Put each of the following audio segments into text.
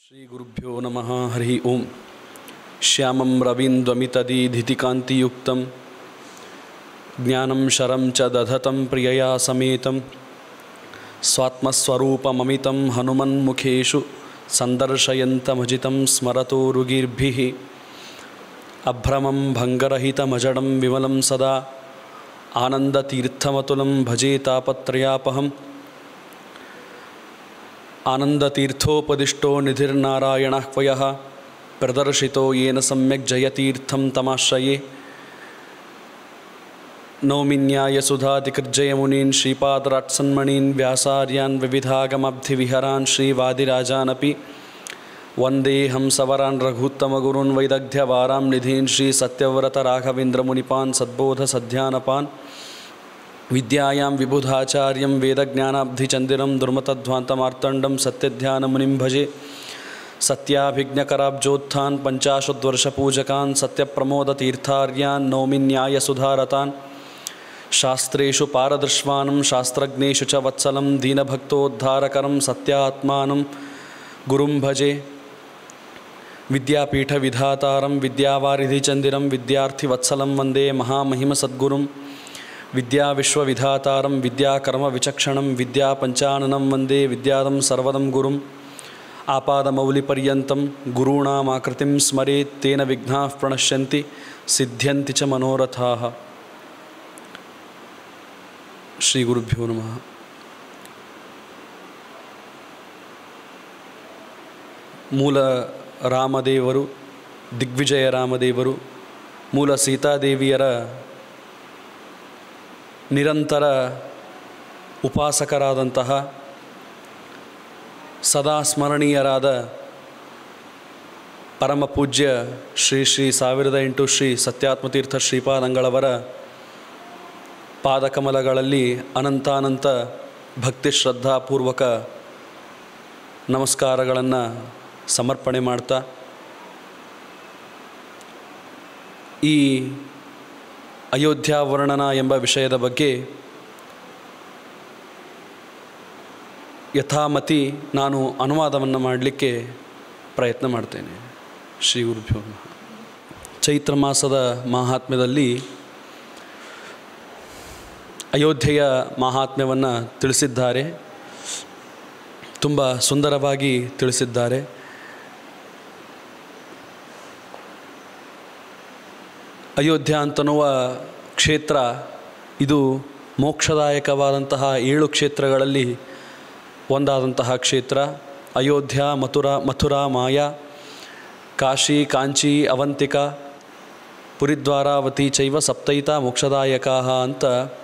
श्रीगुरुभ्यो नमः हरिः ओं श्यामं रवीन्द्वमितदीधितिकान्तियुक्तं ज्ञानं शरं च दधतं प्रियया समेतं स्वात्मस्वरूपममितं हनुमन्मुखेषु सन्दर्शयन्तमजितं स्मरतोरुगिर्भिः अभ्रमं भङ्गरहितमजडं विमलं सदा आनन्दतीर्थमतुलं भजे तापत्रयापहम् आनन्दतीर्थोपदिष्टो निधिर्नारायणः क्वयः प्रदर्शितो येन सम्यक् जयतीर्थं तमाश्रये नौमिन्यायसुधातिकृज्जयमुनीन् श्रीपादराट्सन्मणीन् व्यासार्यान् विविधागमब्धिविहरान् श्रीवादिराजानपि वन्देऽहं सवरान् रघुत्तमगुरून् वैदग्ध्यवारां निधीन् श्रीसत्यव्रतराघवेन्द्रमुनिपान् सद्बोधसध्यानपान् विद्यायां विबुधाचार्यं वेदज्ञानाब्धिचन्दिरं दुर्मतध्वान्तमार्तण्डं सत्यध्यानमुनिं भजे सत्याभिज्ञकराब्जोत्थान् पञ्चाशद्वर्षपूजकान् सत्यप्रमोदतीर्थार्यान् नौमि न्यायसुधारतान् शास्त्रेषु पारदृश्वानं शास्त्रज्ञेषु च वत्सलं दीनभक्तोद्धारकरं सत्यात्मानं गुरुं भजे विद्यापीठविधातारं विद्यावारिधिचन्दिरं विद्यार्थिवत्सलं वन्दे महामहिमसद्गुरुं विद्याविश्वविधातारं विद्याकर्मविचक्षणं विद्यापञ्चाननं वन्दे विद्यादं सर्वदं गुरुम् आपादमौलिपर्यन्तं गुरूणामाकृतिं स्मरेत् तेन विघ्नाः प्रणश्यन्ति सिद्ध्यन्ति च मनोरथाः ಶ್ರೀಗುರುಭ್ಯೋ ನಮಃ ಮೂಲ ರಾಮದೇವರು ದಿಗ್ವಿಜಯ ರಾಮದೇವರು ಮೂಲ ಸೀತಾದೇವಿಯರ ನಿರಂತರ ಉಪಾಸಕರಾದಂತಹ ಸದಾ ಸ್ಮರಣೀಯರಾದ ಪರಮ ಪೂಜ್ಯ ಶ್ರೀ ಶ್ರೀ ಸಾವಿರದ ಎಂಟು ಶ್ರೀ ಸತ್ಯಾತ್ಮತೀರ್ಥ ಶ್ರೀಪಾದಂಗಳವರ ಪಾದಕಮಲಗಳಲ್ಲಿ ಅನಂತಾನಂತ ಭಕ್ತಿ ಶ್ರದ್ಧಾಪೂರ್ವಕ ನಮಸ್ಕಾರಗಳನ್ನು ಸಮರ್ಪಣೆ ಮಾಡ್ತಾ ಈ ಅಯೋಧ್ಯ ವರ್ಣನ ಎಂಬ ವಿಷಯದ ಬಗ್ಗೆ ಯಥಾಮತಿ ನಾನು ಅನುವಾದವನ್ನು ಮಾಡಲಿಕ್ಕೆ ಪ್ರಯತ್ನ ಮಾಡ್ತೇನೆ ಶ್ರೀ ಗುರುಭ್ಯೋ ನಮಃ ಚೈತ್ರ ಮಾಸದ ಮಾಹಾತ್ಮ್ಯದಲ್ಲಿ ಅಯೋಧ್ಯೆಯ ಮಾಹಾತ್ಮ್ಯವನ್ನು ತಿಳಿಸಿದ್ದಾರೆ ತುಂಬ ಸುಂದರವಾಗಿ ತಿಳಿಸಿದ್ದಾರೆ ಅಯೋಧ್ಯ ಅಂತನ್ನುವ ಕ್ಷೇತ್ರ ಇದು ಮೋಕ್ಷದಾಯಕವಾದಂತಹ ಏಳು ಕ್ಷೇತ್ರಗಳಲ್ಲಿ ಒಂದಾದಂತಹ ಕ್ಷೇತ್ರ ಅಯೋಧ್ಯ ಮಥುರಾ ಮಥುರಾ ಮಾಯಾ ಕಾಶಿ ಕಾಂಚಿ ಅವಂತಿಕ ಪುರಿದ್ವಾರಾವತಿ ಚೈವ ಸಪ್ತೈತ ಮೋಕ್ಷದಾಯಕ ಅಂತ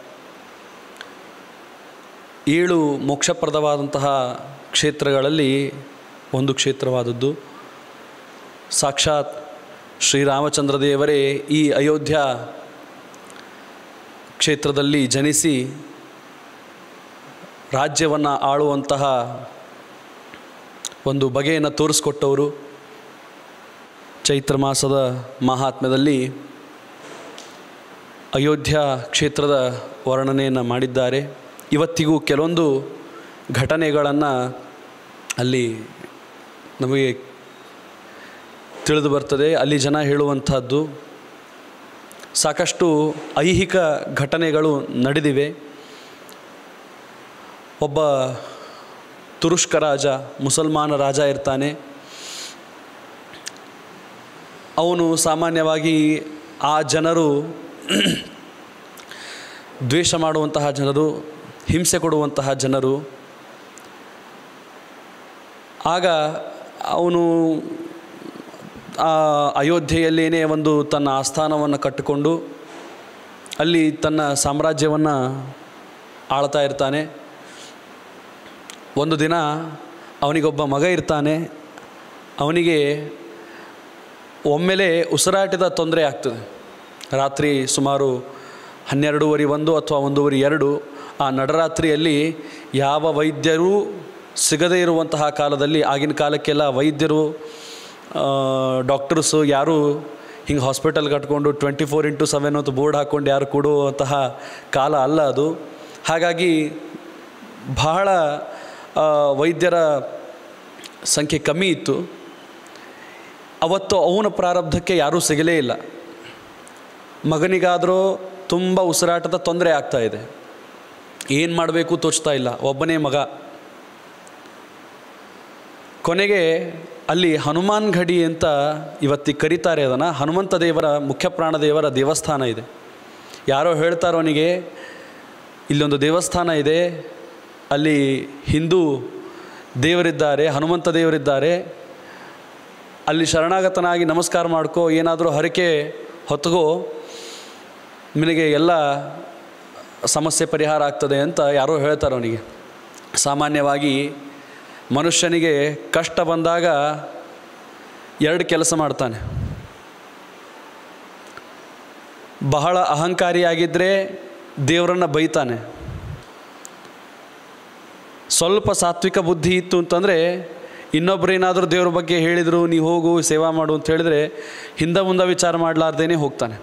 ಏಳು ಮೋಕ್ಷಪ್ರದವಾದಂತಹ ಕ್ಷೇತ್ರಗಳಲ್ಲಿ ಒಂದು ಕ್ಷೇತ್ರವಾದದ್ದು ಸಾಕ್ಷಾತ್ ಶ್ರೀರಾಮಚಂದ್ರ ದೇವರೇ ಈ ಅಯೋಧ್ಯ ಕ್ಷೇತ್ರದಲ್ಲಿ ಜನಿಸಿ ರಾಜ್ಯವನ್ನು ಆಳುವಂತಹ ಒಂದು ಬಗೆಯನ್ನು ತೋರಿಸ್ಕೊಟ್ಟವರು ಚೈತ್ರ ಮಾಸದ ಮಹಾತ್ಮ್ಯದಲ್ಲಿ ಅಯೋಧ್ಯ ಕ್ಷೇತ್ರದ ವರ್ಣನೆಯನ್ನು ಮಾಡಿದ್ದಾರೆ ಇವತ್ತಿಗೂ ಕೆಲವೊಂದು ಘಟನೆಗಳನ್ನು ಅಲ್ಲಿ ನಮಗೆ ತಿಳಿದು ಬರ್ತದೆ ಅಲ್ಲಿ ಜನ ಹೇಳುವಂಥದ್ದು ಸಾಕಷ್ಟು ಐಹಿಕ ಘಟನೆಗಳು ನಡೆದಿವೆ ಒಬ್ಬ ತುರುಷ್ಕ ರಾಜ ಮುಸಲ್ಮಾನ ರಾಜ ಇರ್ತಾನೆ ಅವನು ಸಾಮಾನ್ಯವಾಗಿ ಆ ಜನರು ದ್ವೇಷ ಮಾಡುವಂತಹ ಜನರು ಹಿಂಸೆ ಕೊಡುವಂತಹ ಜನರು ಆಗ ಅವನು ಆ ಅಯೋಧ್ಯೆಯಲ್ಲೇನೇ ಒಂದು ತನ್ನ ಆಸ್ಥಾನವನ್ನು ಕಟ್ಟಿಕೊಂಡು ಅಲ್ಲಿ ತನ್ನ ಸಾಮ್ರಾಜ್ಯವನ್ನು ಆಳ್ತಾ ಇರ್ತಾನೆ ಒಂದು ದಿನ ಅವನಿಗೊಬ್ಬ ಮಗ ಇರ್ತಾನೆ ಅವನಿಗೆ ಒಮ್ಮೆಲೆ ಉಸಿರಾಟದ ತೊಂದರೆ ಆಗ್ತದೆ ರಾತ್ರಿ ಸುಮಾರು ಹನ್ನೆರಡೂವರೆ ಒಂದು ಅಥವಾ ಒಂದೂವರೆ ಎರಡು ಆ ನಡರಾತ್ರಿಯಲ್ಲಿ ಯಾವ ವೈದ್ಯರೂ ಸಿಗದೇ ಇರುವಂತಹ ಕಾಲದಲ್ಲಿ ಆಗಿನ ಕಾಲಕ್ಕೆಲ್ಲ ವೈದ್ಯರು ಡಾಕ್ಟರ್ಸು ಯಾರೂ ಹಿಂಗೆ ಹಾಸ್ಪಿಟಲ್ ಕಟ್ಕೊಂಡು ಟ್ವೆಂಟಿ ಫೋರ್ ಇಂಟು ಸೆವೆನ್ ಹೊತ್ತು ಬೋರ್ಡ್ ಹಾಕ್ಕೊಂಡು ಯಾರು ಕೊಡುವಂತಹ ಕಾಲ ಅಲ್ಲ ಅದು ಹಾಗಾಗಿ ಬಹಳ ಆ, ವೈದ್ಯರ ಸಂಖ್ಯೆ ಕಮ್ಮಿ ಇತ್ತು ಅವತ್ತು ಅವನ ಪ್ರಾರಬ್ಧಕ್ಕೆ ಯಾರೂ ಸಿಗಲೇ ಇಲ್ಲ ಮಗನಿಗಾದರೂ ತುಂಬ ಉಸಿರಾಟದ ತೊಂದರೆ ಆಗ್ತಾ ಇದೆ ಏನು ಮಾಡಬೇಕು ತೋಚ್ತಾ ಇಲ್ಲ ಒಬ್ಬನೇ ಮಗ ಕೊನೆಗೆ ಅಲ್ಲಿ ಹನುಮಾನ್ ಘಡಿ ಅಂತ ಇವತ್ತಿಗೆ ಕರೀತಾರೆ ಅದನ್ನು ಹನುಮಂತ ದೇವರ ಮುಖ್ಯ ಪ್ರಾಣದೇವರ ದೇವಸ್ಥಾನ ಇದೆ ಯಾರೋ ಹೇಳ್ತಾರೋ ಅವನಿಗೆ ಇಲ್ಲೊಂದು ದೇವಸ್ಥಾನ ಇದೆ ಅಲ್ಲಿ ಹಿಂದೂ ದೇವರಿದ್ದಾರೆ ಹನುಮಂತ ದೇವರಿದ್ದಾರೆ ಅಲ್ಲಿ ಶರಣಾಗತನಾಗಿ ನಮಸ್ಕಾರ ಮಾಡ್ಕೋ ಏನಾದರೂ ಹರಕೆ ಹೊತ್ಕೋ ನಿನಗೆ ಎಲ್ಲ ಸಮಸ್ಯೆ ಪರಿಹಾರ ಆಗ್ತದೆ ಅಂತ ಯಾರೋ ಹೇಳ್ತಾರೆ ಅವನಿಗೆ ಸಾಮಾನ್ಯವಾಗಿ ಮನುಷ್ಯನಿಗೆ ಕಷ್ಟ ಬಂದಾಗ ಎರಡು ಕೆಲಸ ಮಾಡ್ತಾನೆ ಬಹಳ ಅಹಂಕಾರಿಯಾಗಿದ್ದರೆ ದೇವರನ್ನು ಬೈತಾನೆ ಸ್ವಲ್ಪ ಸಾತ್ವಿಕ ಬುದ್ಧಿ ಇತ್ತು ಅಂತಂದರೆ ಇನ್ನೊಬ್ರು ಏನಾದರೂ ದೇವ್ರ ಬಗ್ಗೆ ಹೇಳಿದರು ನೀ ಹೋಗು ಸೇವಾ ಮಾಡು ಅಂತ ಹೇಳಿದರೆ ಹಿಂದೆ ಮುಂದೆ ವಿಚಾರ ಮಾಡಲಾರ್ದೇನೆ ಹೋಗ್ತಾನೆ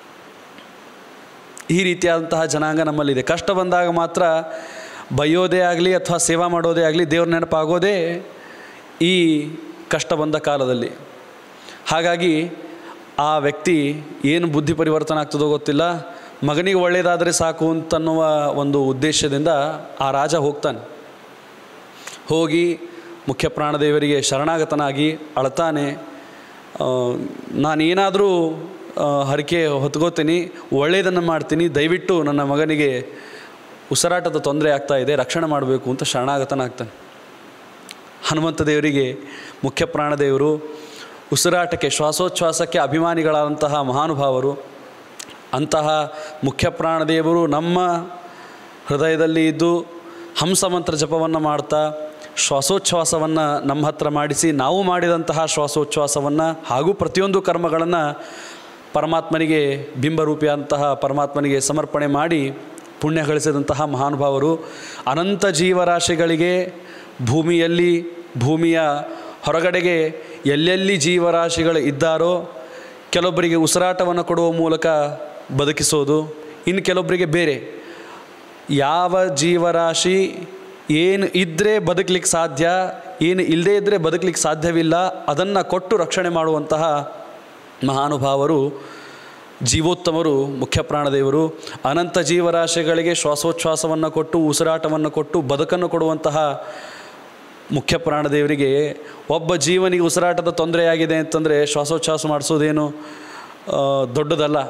ಈ ರೀತಿಯಾದಂತಹ ಜನಾಂಗ ನಮ್ಮಲ್ಲಿದೆ ಕಷ್ಟ ಬಂದಾಗ ಮಾತ್ರ ಬೈಯೋದೇ ಆಗಲಿ ಅಥವಾ ಸೇವಾ ಮಾಡೋದೇ ಆಗಲಿ ದೇವ್ರ ನೆನಪಾಗೋದೇ ಈ ಕಷ್ಟ ಬಂದ ಕಾಲದಲ್ಲಿ ಹಾಗಾಗಿ ಆ ವ್ಯಕ್ತಿ ಏನು ಬುದ್ಧಿ ಪರಿವರ್ತನೆ ಆಗ್ತದೋ ಗೊತ್ತಿಲ್ಲ ಮಗನಿಗೆ ಒಳ್ಳೆಯದಾದರೆ ಸಾಕು ಅಂತನ್ನುವ ಒಂದು ಉದ್ದೇಶದಿಂದ ಆ ರಾಜ ಹೋಗ್ತಾನೆ ಹೋಗಿ ಮುಖ್ಯ ಪ್ರಾಣದೇವರಿಗೆ ಶರಣಾಗತನಾಗಿ ಅಳ್ತಾನೆ ಆ, ನಾನೇನಾದರೂ ಆ, ಹರಕೆ ಹೊತ್ಕೋತೀನಿ ಒಳ್ಳೆಯದನ್ನು ಮಾಡ್ತೀನಿ ದಯವಿಟ್ಟು ನನ್ನ ಮಗನಿಗೆ ಉಸಿರಾಟದ ತೊಂದರೆ ಆಗ್ತಾ ಇದೆ ರಕ್ಷಣೆ ಮಾಡಬೇಕು ಅಂತ ಶರಣಾಗತನಾಗ್ತಾನೆ ಹನುಮಂತ ದೇವರಿಗೆ ಮುಖ್ಯ ಪ್ರಾಣದೇವರು ಉಸಿರಾಟಕ್ಕೆ ಶ್ವಾಸೋಚ್ಛ್ವಾಸಕ್ಕೆ ಅಭಿಮಾನಿಗಳಾದಂತಹ ಮಹಾನುಭಾವರು ಅಂತಹ ಮುಖ್ಯ ಪ್ರಾಣದೇವರು ನಮ್ಮ ಹೃದಯದಲ್ಲಿ ಇದ್ದು ಹಂಸ ಮಂತ್ರ ಜಪವನ್ನು ಮಾಡ್ತಾ ಶ್ವಾಸೋಚ್ಛ್ವಾಸವನ್ನು ನಮ್ಮ ಹತ್ರ ಮಾಡಿಸಿ ನಾವು ಮಾಡಿದಂತಹ ಶ್ವಾಸೋಚ್ಛ್ವಾಸವನ್ನು ಹಾಗೂ ಪ್ರತಿಯೊಂದು ಕರ್ಮಗಳನ್ನು ಪರಮಾತ್ಮನಿಗೆ ಬಿಂಬರೂಪಿಯಾದಂತಹ ಪರಮಾತ್ಮನಿಗೆ ಸಮರ್ಪಣೆ ಮಾಡಿ ಪುಣ್ಯ ಗಳಿಸಿದಂತಹ ಮಹಾನುಭಾವರು ಅನಂತ ಜೀವರಾಶಿಗಳಿಗೆ ಭೂಮಿಯಲ್ಲಿ ಭೂಮಿಯ ಹೊರಗಡೆಗೆ ಎಲ್ಲೆಲ್ಲಿ ಜೀವರಾಶಿಗಳು ಇದ್ದಾರೋ ಕೆಲವೊಬ್ಬರಿಗೆ ಉಸಿರಾಟವನ್ನು ಕೊಡುವ ಮೂಲಕ ಬದುಕಿಸೋದು ಇನ್ನು ಕೆಲವೊಬ್ಬರಿಗೆ ಬೇರೆ ಯಾವ ಜೀವರಾಶಿ ಏನು ಇದ್ದರೆ ಬದುಕಲಿಕ್ಕೆ ಸಾಧ್ಯ ಏನು ಇಲ್ಲದೇ ಇದ್ದರೆ ಬದುಕಲಿಕ್ಕೆ ಸಾಧ್ಯವಿಲ್ಲ ಅದನ್ನು ಕೊಟ್ಟು ರಕ್ಷಣೆ ಮಾಡುವಂತಹ ಮಹಾನುಭಾವರು ಜೀವೋತ್ತಮರು ಮುಖ್ಯ ಪ್ರಾಣದೇವರು ಅನಂತ ಜೀವರಾಶಿಗಳಿಗೆ ಶ್ವಾಸೋಚ್ಛ್ವಾಸವನ್ನು ಕೊಟ್ಟು ಉಸಿರಾಟವನ್ನು ಕೊಟ್ಟು ಬದುಕನ್ನು ಕೊಡುವಂತಹ ಮುಖ್ಯ ಪ್ರಾಣದೇವರಿಗೆ ಒಬ್ಬ ಜೀವನಿಗೆ ಉಸಿರಾಟದ ತೊಂದರೆಯಾಗಿದೆ ಅಂತಂದರೆ ಶ್ವಾಸೋಚ್ಛ್ವಾಸ ಮಾಡಿಸೋದೇನು ಆ, ದೊಡ್ಡದಲ್ಲ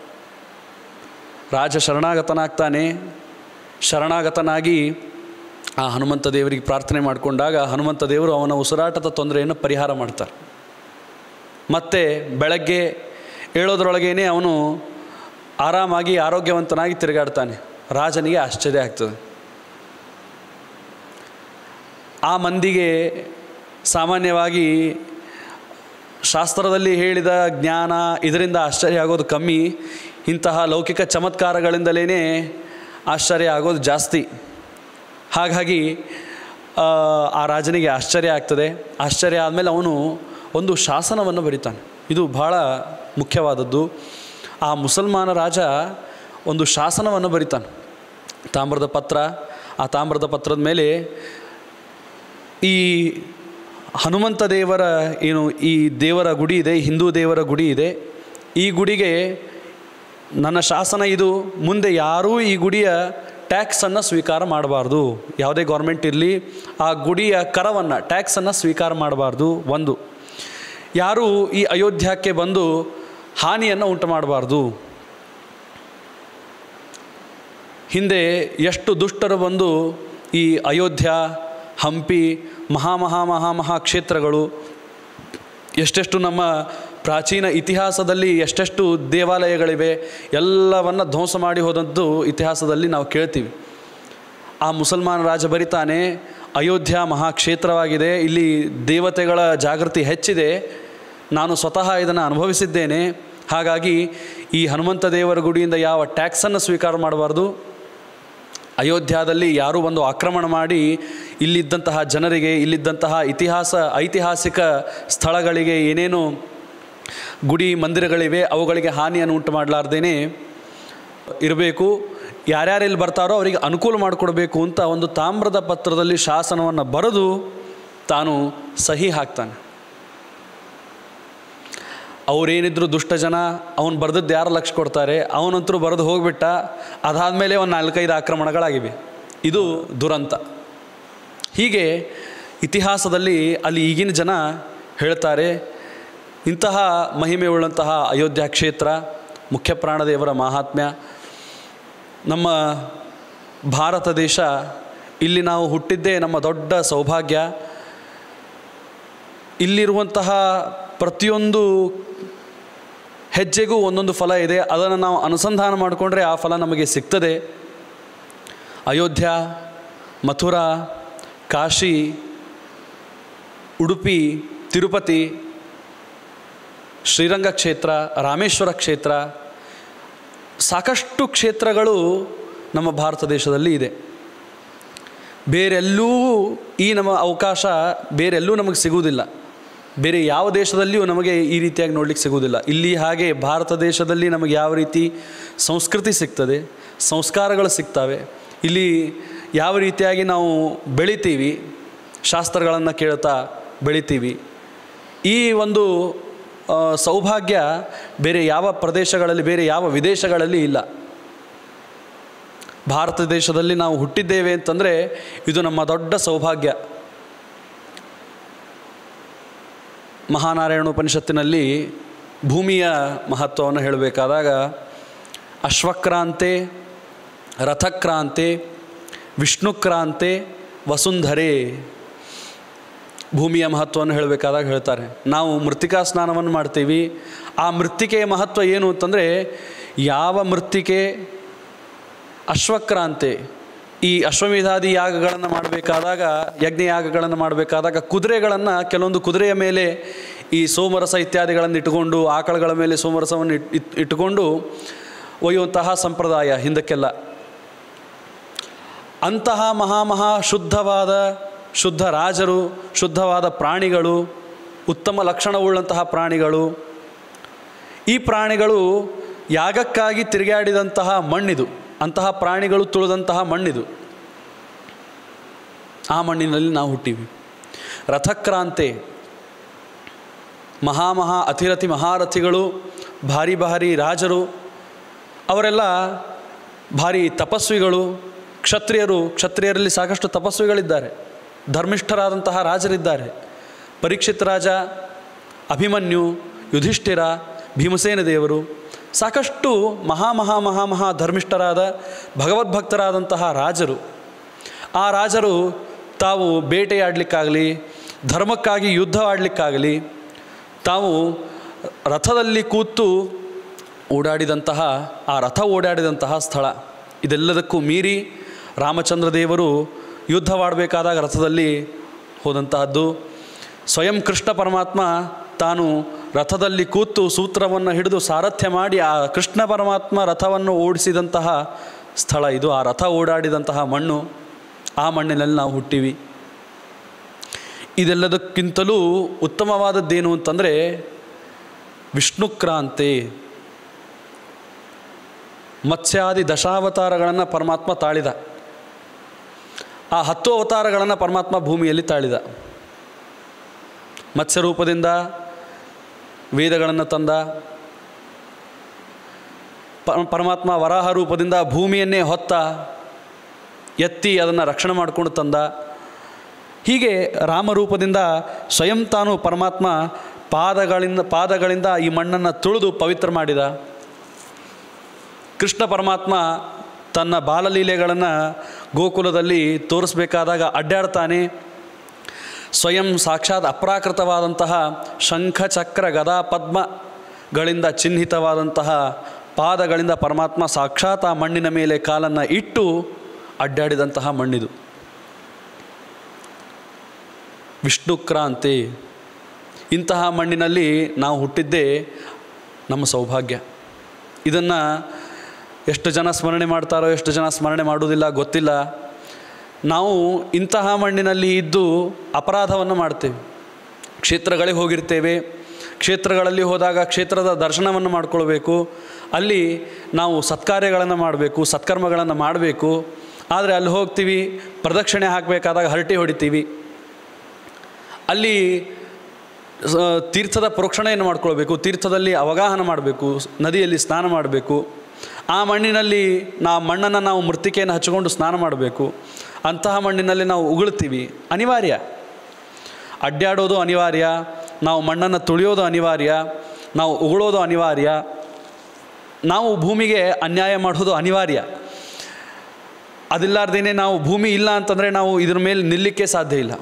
ರಾಜ ಶರಣಾಗತನಾಗ್ತಾನೆ ಶರಣಾಗತನಾಗಿ ಆ ಹನುಮಂತ ದೇವರಿಗೆ ಪ್ರಾರ್ಥನೆ ಮಾಡಿಕೊಂಡಾಗ ಹನುಮಂತ ದೇವರು ಅವನ ಉಸಿರಾಟದ ತೊಂದರೆಯನ್ನು ಪರಿಹಾರ ಮಾಡ್ತಾರೆ ಮತ್ತು ಬೆಳಗ್ಗೆ ಏಳೋದ್ರೊಳಗೇನೆ ಅವನು ಆರಾಮಾಗಿ ಆರೋಗ್ಯವಂತನಾಗಿ ತಿರುಗಾಡ್ತಾನೆ ರಾಜನಿಗೆ ಆಶ್ಚರ್ಯ ಆಗ್ತದೆ ಆ ಮಂದಿಗೆ ಸಾಮಾನ್ಯವಾಗಿ ಶಾಸ್ತ್ರದಲ್ಲಿ ಹೇಳಿದ ಜ್ಞಾನ ಇದರಿಂದ ಆಶ್ಚರ್ಯ ಆಗೋದು ಕಮ್ಮಿ ಇಂತಹ ಲೌಕಿಕ ಚಮತ್ಕಾರಗಳಿಂದಲೇ ಆಶ್ಚರ್ಯ ಆಗೋದು ಜಾಸ್ತಿ ಹಾಗಾಗಿ ಆ, ಆ ರಾಜನಿಗೆ ಆಶ್ಚರ್ಯ ಆಗ್ತದೆ ಆಶ್ಚರ್ಯ ಆದಮೇಲೆ ಅವನು ಒಂದು ಶಾಸನವನ್ನು ಬರಿತಾನೆ ಇದು ಬಹಳ ಮುಖ್ಯವಾದದ್ದು ಆ ಮುಸಲ್ಮಾನ ರಾಜ ಒಂದು ಶಾಸನವನ್ನು ಬರಿತಾನೆ ತಾಮ್ರದ ಪತ್ರ ಆ ತಾಮ್ರದ ಪತ್ರದ ಮೇಲೆ ಈ ಹನುಮಂತ ದೇವರ ಏನು ಈ ದೇವರ ಗುಡಿ ಇದೆ ಹಿಂದೂ ದೇವರ ಗುಡಿ ಇದೆ ಈ ಗುಡಿಗೆ ನನ್ನ ಶಾಸನ ಇದು ಮುಂದೆ ಯಾರೂ ಈ ಗುಡಿಯ ಟ್ಯಾಕ್ಸನ್ನು ಸ್ವೀಕಾರ ಮಾಡಬಾರ್ದು ಯಾವುದೇ ಗೌರ್ಮೆಂಟ್ ಇರಲಿ ಆ ಗುಡಿಯ ಕರವನ್ನು ಟ್ಯಾಕ್ಸನ್ನು ಸ್ವೀಕಾರ ಮಾಡಬಾರ್ದು ಒಂದು ಯಾರೂ ಈ ಅಯೋಧ್ಯಕ್ಕೆ ಬಂದು ಹಾನಿಯನ್ನು ಉಂಟು ಮಾಡಬಾರ್ದು ಹಿಂದೆ ಎಷ್ಟು ದುಷ್ಟರು ಬಂದು ಈ ಅಯೋಧ್ಯ ಹಂಪಿ ಮಹಾ ಮಹಾ ಮಹಾ ಮಹಾ ಕ್ಷೇತ್ರಗಳು ಎಷ್ಟೆಷ್ಟು ನಮ್ಮ ಪ್ರಾಚೀನ ಇತಿಹಾಸದಲ್ಲಿ ಎಷ್ಟೆಷ್ಟು ದೇವಾಲಯಗಳಿವೆ ಎಲ್ಲವನ್ನು ಧ್ವಂಸ ಮಾಡಿ ಹೋದದ್ದು ಇತಿಹಾಸದಲ್ಲಿ ನಾವು ಕೇಳ್ತೀವಿ ಆ ಮುಸಲ್ಮಾನ ರಾಜ ಬರಿತಾನೆ ಅಯೋಧ್ಯ ಮಹಾಕ್ಷೇತ್ರವಾಗಿದೆ ಇಲ್ಲಿ ದೇವತೆಗಳ ಜಾಗೃತಿ ಹೆಚ್ಚಿದೆ ನಾನು ಸ್ವತಃ ಇದನ್ನು ಅನುಭವಿಸಿದ್ದೇನೆ ಹಾಗಾಗಿ ಈ ಹನುಮಂತ ದೇವರ ಗುಡಿಯಿಂದ ಯಾವ ಟ್ಯಾಕ್ಸನ್ನು ಸ್ವೀಕಾರ ಮಾಡಬಾರ್ದು ಅಯೋಧ್ಯದಲ್ಲಿ ಯಾರೂ ಒಂದು ಆಕ್ರಮಣ ಮಾಡಿ ಇಲ್ಲಿದ್ದಂತಹ ಜನರಿಗೆ ಇಲ್ಲಿದ್ದಂತಹ ಇತಿಹಾಸ ಐತಿಹಾಸಿಕ ಸ್ಥಳಗಳಿಗೆ ಏನೇನು ಗುಡಿ ಮಂದಿರಗಳಿವೆ ಅವುಗಳಿಗೆ ಹಾನಿಯನ್ನು ಉಂಟು ಮಾಡಲಾರ್ದೇನೆ ಇರಬೇಕು ಯಾರ್ಯಾರೆಲ್ಲಿ ಬರ್ತಾರೋ ಅವರಿಗೆ ಅನುಕೂಲ ಮಾಡಿಕೊಡ್ಬೇಕು ಅಂತ ಒಂದು ತಾಮ್ರದ ಪತ್ರದಲ್ಲಿ ಶಾಸನವನ್ನು ಬರೆದು ತಾನು ಸಹಿ ಹಾಕ್ತಾನೆ ಅವರೇನಿದ್ರು ದುಷ್ಟ ಜನ ಅವನು ಬರೆದದ್ದು ಯಾರು ಲಕ್ಷ ಕೊಡ್ತಾರೆ ಅವನಂತರೂ ಬರೆದು ಹೋಗಿಬಿಟ್ಟ ಅದಾದಮೇಲೆ ಒಂದು ನಾಲ್ಕೈದು ಆಕ್ರಮಣಗಳಾಗಿವೆ ಇದು ದುರಂತ ಹೀಗೆ ಇತಿಹಾಸದಲ್ಲಿ ಅಲ್ಲಿ ಈಗಿನ ಜನ ಹೇಳ್ತಾರೆ ಇಂತಹ ಮಹಿಮೆ ಉಳ್ಳಂತಹ ಅಯೋಧ್ಯ ಕ್ಷೇತ್ರ ಮುಖ್ಯ ಪ್ರಾಣದೇವರ ಮಹಾತ್ಮ್ಯ ನಮ್ಮ ಭಾರತ ದೇಶ ಇಲ್ಲಿ ನಾವು ಹುಟ್ಟಿದ್ದೇ ನಮ್ಮ ದೊಡ್ಡ ಸೌಭಾಗ್ಯ ಇಲ್ಲಿರುವಂತಹ ಪ್ರತಿಯೊಂದು ಹೆಜ್ಜೆಗೂ ಒಂದೊಂದು ಫಲ ಇದೆ ಅದನ್ನು ನಾವು ಅನುಸಂಧಾನ ಮಾಡಿಕೊಂಡ್ರೆ ಆ ಫಲ ನಮಗೆ ಸಿಗ್ತದೆ ಅಯೋಧ್ಯ ಮಥುರಾ ಕಾಶಿ ಉಡುಪಿ ತಿರುಪತಿ ಶ್ರೀರಂಗ ಕ್ಷೇತ್ರ ರಾಮೇಶ್ವರ ಕ್ಷೇತ್ರ ಸಾಕಷ್ಟು ಕ್ಷೇತ್ರಗಳು ನಮ್ಮ ಭಾರತ ದೇಶದಲ್ಲಿ ಇದೆ ಬೇರೆಲ್ಲೂ ಈ ನಮ್ಮ ಅವಕಾಶ ಬೇರೆಲ್ಲೂ ನಮಗೆ ಸಿಗುವುದಿಲ್ಲ ಬೇರೆ ಯಾವ ದೇಶದಲ್ಲಿಯೂ ನಮಗೆ ಈ ರೀತಿಯಾಗಿ ನೋಡಲಿಕ್ಕೆ ಸಿಗುವುದಿಲ್ಲ ಇಲ್ಲಿ ಹಾಗೆ ಭಾರತ ದೇಶದಲ್ಲಿ ನಮಗೆ ಯಾವ ರೀತಿ ಸಂಸ್ಕೃತಿ ಸಿಗ್ತದೆ ಸಂಸ್ಕಾರಗಳು ಸಿಗ್ತವೆ ಇಲ್ಲಿ ಯಾವ ರೀತಿಯಾಗಿ ನಾವು ಬೆಳಿತೀವಿ ಶಾಸ್ತ್ರಗಳನ್ನು ಕೇಳ್ತಾ ಬೆಳಿತೀವಿ ಈ ಒಂದು ಆ, ಸೌಭಾಗ್ಯ ಬೇರೆ ಯಾವ ಪ್ರದೇಶಗಳಲ್ಲಿ ಬೇರೆ ಯಾವ ವಿದೇಶಗಳಲ್ಲಿ ಇಲ್ಲ ಭಾರತ ದೇಶದಲ್ಲಿ ನಾವು ಹುಟ್ಟಿದ್ದೇವೆ ಅಂತಂದರೆ ಇದು ನಮ್ಮ ದೊಡ್ಡ ಸೌಭಾಗ್ಯ ಮಹಾನಾರಾಯಣ ಉಪನಿಷತ್ತಿನಲ್ಲಿ ಭೂಮಿಯ ಮಹತ್ವವನ್ನು ಹೇಳಬೇಕಾದಾಗ ಅಶ್ವಕ್ರಾಂತೆ ರಥಕ್ರಾಂತೆ ವಿಷ್ಣುಕ್ರಾಂತೆ ವಸುಂಧರೆ ಭೂಮಿಯ ಮಹತ್ವವನ್ನು ಹೇಳಬೇಕಾದಾಗ ಹೇಳ್ತಾರೆ ನಾವು ಮೃತ್ತಿಕಾ ಸ್ನಾನವನ್ನು ಮಾಡ್ತೀವಿ ಆ ಮೃತ್ತಿಕೆಯ ಮಹತ್ವ ಏನು ಅಂತಂದರೆ ಯಾವ ಮೃತ್ತಿಕೆ ಅಶ್ವಕ್ರಾಂತೆ ಈ ಅಶ್ವಮೇಧಾದಿ ಯಾಗಗಳನ್ನು ಮಾಡಬೇಕಾದಾಗ ಯಜ್ಞ ಯಾಗಗಳನ್ನು ಮಾಡಬೇಕಾದಾಗ ಕುದುರೆಗಳನ್ನು ಕೆಲವೊಂದು ಕುದುರೆಯ ಮೇಲೆ ಈ ಸೋಮರಸ ಇತ್ಯಾದಿಗಳನ್ನು ಇಟ್ಟುಕೊಂಡು ಆಕಳುಗಳ ಮೇಲೆ ಸೋಮರಸವನ್ನು ಇಟ್ ಇಟ್- ಇಟ್ಟುಕೊಂಡು ಒಯ್ಯುವಂತಹ ಸಂಪ್ರದಾಯ ಹಿಂದಕ್ಕೆಲ್ಲ ಅಂತಹ ಮಹಾ ಮಹಾ ಶುದ್ಧವಾದ ಶುದ್ಧ ರಾಜರು ಶುದ್ಧವಾದ ಪ್ರಾಣಿಗಳು ಉತ್ತಮ ಲಕ್ಷಣವುಳ್ಳಂತಹ ಪ್ರಾಣಿಗಳು ಈ ಪ್ರಾಣಿಗಳು ಯಾಗಕ್ಕಾಗಿ ತಿರುಗಾಡಿದಂತಹ ಮಣ್ಣಿದು ಅಂತಹ ಪ್ರಾಣಿಗಳು ತುಳಿದಂತಹ ಮಣ್ಣಿದು ಆ ಮಣ್ಣಿನಲ್ಲಿ ನಾವು ಹುಟ್ಟಿವಿ ರಥಕ್ರಾಂತೆ ಮಹಾಮಹಾ ಅತಿರಥಿ ಮಹಾರಥಿಗಳು ಭಾರಿ ಭಾರಿ ರಾಜರು ಅವರೆಲ್ಲ ಭಾರಿ ತಪಸ್ವಿಗಳು ಕ್ಷತ್ರಿಯರು ಕ್ಷತ್ರಿಯರಲ್ಲಿ ಸಾಕಷ್ಟು ತಪಸ್ವಿಗಳಿದ್ದಾರೆ ಧರ್ಮಿಷ್ಠರಾದಂತಹ ರಾಜರಿದ್ದಾರೆ ಪರೀಕ್ಷಿತ್ ರಾಜ ಅಭಿಮನ್ಯು ಯುಧಿಷ್ಠಿರ ಭೀಮಸೇನ ದೇವರು ಸಾಕಷ್ಟು ಮಹಾ ಮಹಾ ಮಹಾ ಮಹಾ ಧರ್ಮಿಷ್ಠರಾದ ಭಗವದ್ಭಕ್ತರಾದಂತಹ ರಾಜರು ಆ ರಾಜರು ತಾವು ಬೇಟೆಯಾಡಲಿಕ್ಕಾಗಲಿ ಧರ್ಮಕ್ಕಾಗಿ ಯುದ್ಧ ಆಡಲಿಕ್ಕಾಗಲಿ ತಾವು ರಥದಲ್ಲಿ ಕೂತು ಓಡಾಡಿದಂತಹ ಆ ರಥ ಓಡಾಡಿದಂತಹ ಸ್ಥಳ ಇದೆಲ್ಲದಕ್ಕೂ ಮೀರಿ ರಾಮಚಂದ್ರ ದೇವರು ಯುದ್ಧವಾಡಬೇಕಾದಾಗ ರಥದಲ್ಲಿ ಹೋದಂತಹದ್ದು ಸ್ವಯಂ ಕೃಷ್ಣ ಪರಮಾತ್ಮ ತಾನು ರಥದಲ್ಲಿ ಕೂತು ಸೂತ್ರವನ್ನು ಹಿಡಿದು ಸಾರಥ್ಯ ಮಾಡಿ ಆ ಕೃಷ್ಣ ಪರಮಾತ್ಮ ರಥವನ್ನು ಓಡಿಸಿದಂತಹ ಸ್ಥಳ ಇದು ಆ ರಥ ಓಡಾಡಿದಂತಹ ಮಣ್ಣು ಆ ಮಣ್ಣಿನಲ್ಲಿ ನಾವು ಹುಟ್ಟಿವಿ ಇದೆಲ್ಲದಕ್ಕಿಂತಲೂ ಉತ್ತಮವಾದದ್ದೇನು ಅಂತಂದರೆ ವಿಷ್ಣುಕ್ರಾಂತಿ ಮತ್ಸ್ಯಾದಿ ದಶಾವತಾರಗಳನ್ನು ಪರಮಾತ್ಮ ತಾಳಿದ ಆ ಹತ್ತು ಅವತಾರಗಳನ್ನು ಪರಮಾತ್ಮ ಭೂಮಿಯಲ್ಲಿ ತಾಳಿದ ಮತ್ಸ್ಯ ರೂಪದಿಂದ ವೇದಗಳನ್ನು ತಂದ ಪ- ಪರಮಾತ್ಮ ವರಾಹ ರೂಪದಿಂದ ಭೂಮಿಯನ್ನೇ ಹೊತ್ತ ಎತ್ತಿ ಅದನ್ನು ರಕ್ಷಣೆ ಮಾಡಿಕೊಂಡು ತಂದ ಹೀಗೆ ರಾಮರೂಪದಿಂದ ಸ್ವಯಂ ತಾನು ಪರಮಾತ್ಮ ಪಾದಗಳಿಂದ ಪಾದಗಳಿಂದ ಈ ಮಣ್ಣನ್ನು ತುಳಿದು ಪವಿತ್ರ ಮಾಡಿದ ಕೃಷ್ಣ ಪರಮಾತ್ಮ ತನ್ನ ಬಾಲಲೀಲೆಗಳನ್ನು ಗೋಕುಲದಲ್ಲಿ ತೋರಿಸ್ಬೇಕಾದಾಗ ಅಡ್ಡಾಡ್ತಾನೆ ಸ್ವಯಂ ಸಾಕ್ಷಾತ್ ಅಪ್ರಾಕೃತವಾದಂತಹ ಶಂಖ ಚಕ್ರ ಗದಾ ಪದ್ಮಗಳಿಂದ ಚಿಹ್ನಿತವಾದಂತಹ ಪಾದಗಳಿಂದ ಪರಮಾತ್ಮ ಸಾಕ್ಷಾತ್ ಆ ಮಣ್ಣಿನ ಮೇಲೆ ಕಾಲನ್ನು ಇಟ್ಟು ಅಡ್ಡಾಡಿದಂತಹ ಮಣ್ಣಿದು ವಿಷ್ಣುಕ್ರಾಂತಿ ಇಂತಹ ಮಣ್ಣಿನಲ್ಲಿ ನಾವು ಹುಟ್ಟಿದ್ದೇ ನಮ್ಮ ಸೌಭಾಗ್ಯ ಇದನ್ನು ಎಷ್ಟು ಜನ ಸ್ಮರಣೆ ಮಾಡ್ತಾರೋ ಎಷ್ಟು ಜನ ಸ್ಮರಣೆ ಮಾಡುವುದಿಲ್ಲ ಗೊತ್ತಿಲ್ಲ ನಾವು ಇಂತಹ ಮಣ್ಣಿನಲ್ಲಿ ಇದ್ದು ಅಪರಾಧವನ್ನು ಮಾಡ್ತೇವೆ ಕ್ಷೇತ್ರಗಳಿಗೆ ಹೋಗಿರ್ತೇವೆ ಕ್ಷೇತ್ರಗಳಲ್ಲಿ ಹೋದಾಗ ಕ್ಷೇತ್ರದ ದರ್ಶನವನ್ನು ಮಾಡಿಕೊಳ್ಬೇಕು ಅಲ್ಲಿ ನಾವು ಸತ್ಕಾರ್ಯಗಳನ್ನು ಮಾಡಬೇಕು ಸತ್ಕರ್ಮಗಳನ್ನು ಮಾಡಬೇಕು ಆದರೆ ಅಲ್ಲಿ ಹೋಗ್ತೀವಿ ಪ್ರದಕ್ಷಿಣೆ ಹಾಕಬೇಕಾದಾಗ ಹರಟೆ ಹೊಡಿತೀವಿ ಅಲ್ಲಿ ಸ- ತೀರ್ಥದ ಪ್ರೋಕ್ಷಣೆಯನ್ನು ಮಾಡ್ಕೊಳ್ಬೇಕು ತೀರ್ಥದಲ್ಲಿ ಅವಗಾಹನ ಮಾಡಬೇಕು ನದಿಯಲ್ಲಿ ಸ್ನಾನ ಮಾಡಬೇಕು ಆ ಮಣ್ಣಿನಲ್ಲಿ ನಾ ಮಣ್ಣನ್ನು ನಾವು ಮೃತ್ತಿಕೆಯನ್ನು ಹಚ್ಚಿಕೊಂಡು ಸ್ನಾನ ಮಾಡಬೇಕು ಅಂತಹ ಮಣ್ಣಿನಲ್ಲಿ ನಾವು ಉಗುಳ್ತೀವಿ ಅನಿವಾರ್ಯ ಅಡ್ಡಾಡೋದು ಅನಿವಾರ್ಯ ನಾವು ಮಣ್ಣನ್ನು ತುಳಿಯೋದು ಅನಿವಾರ್ಯ ನಾವು ಉಗುಳೋದು ಅನಿವಾರ್ಯ ನಾವು ಭೂಮಿಗೆ ಅನ್ಯಾಯ ಮಾಡೋದು ಅನಿವಾರ್ಯ ಅದಿಲ್ಲಾರ್ದೇನೆ ನಾವು ಭೂಮಿ ಇಲ್ಲ ಅಂತಂದರೆ ನಾವು ಇದ್ರ ಮೇಲೆ ನಿಲ್ಲಕ್ಕೆ ಸಾಧ್ಯ ಇಲ್ಲ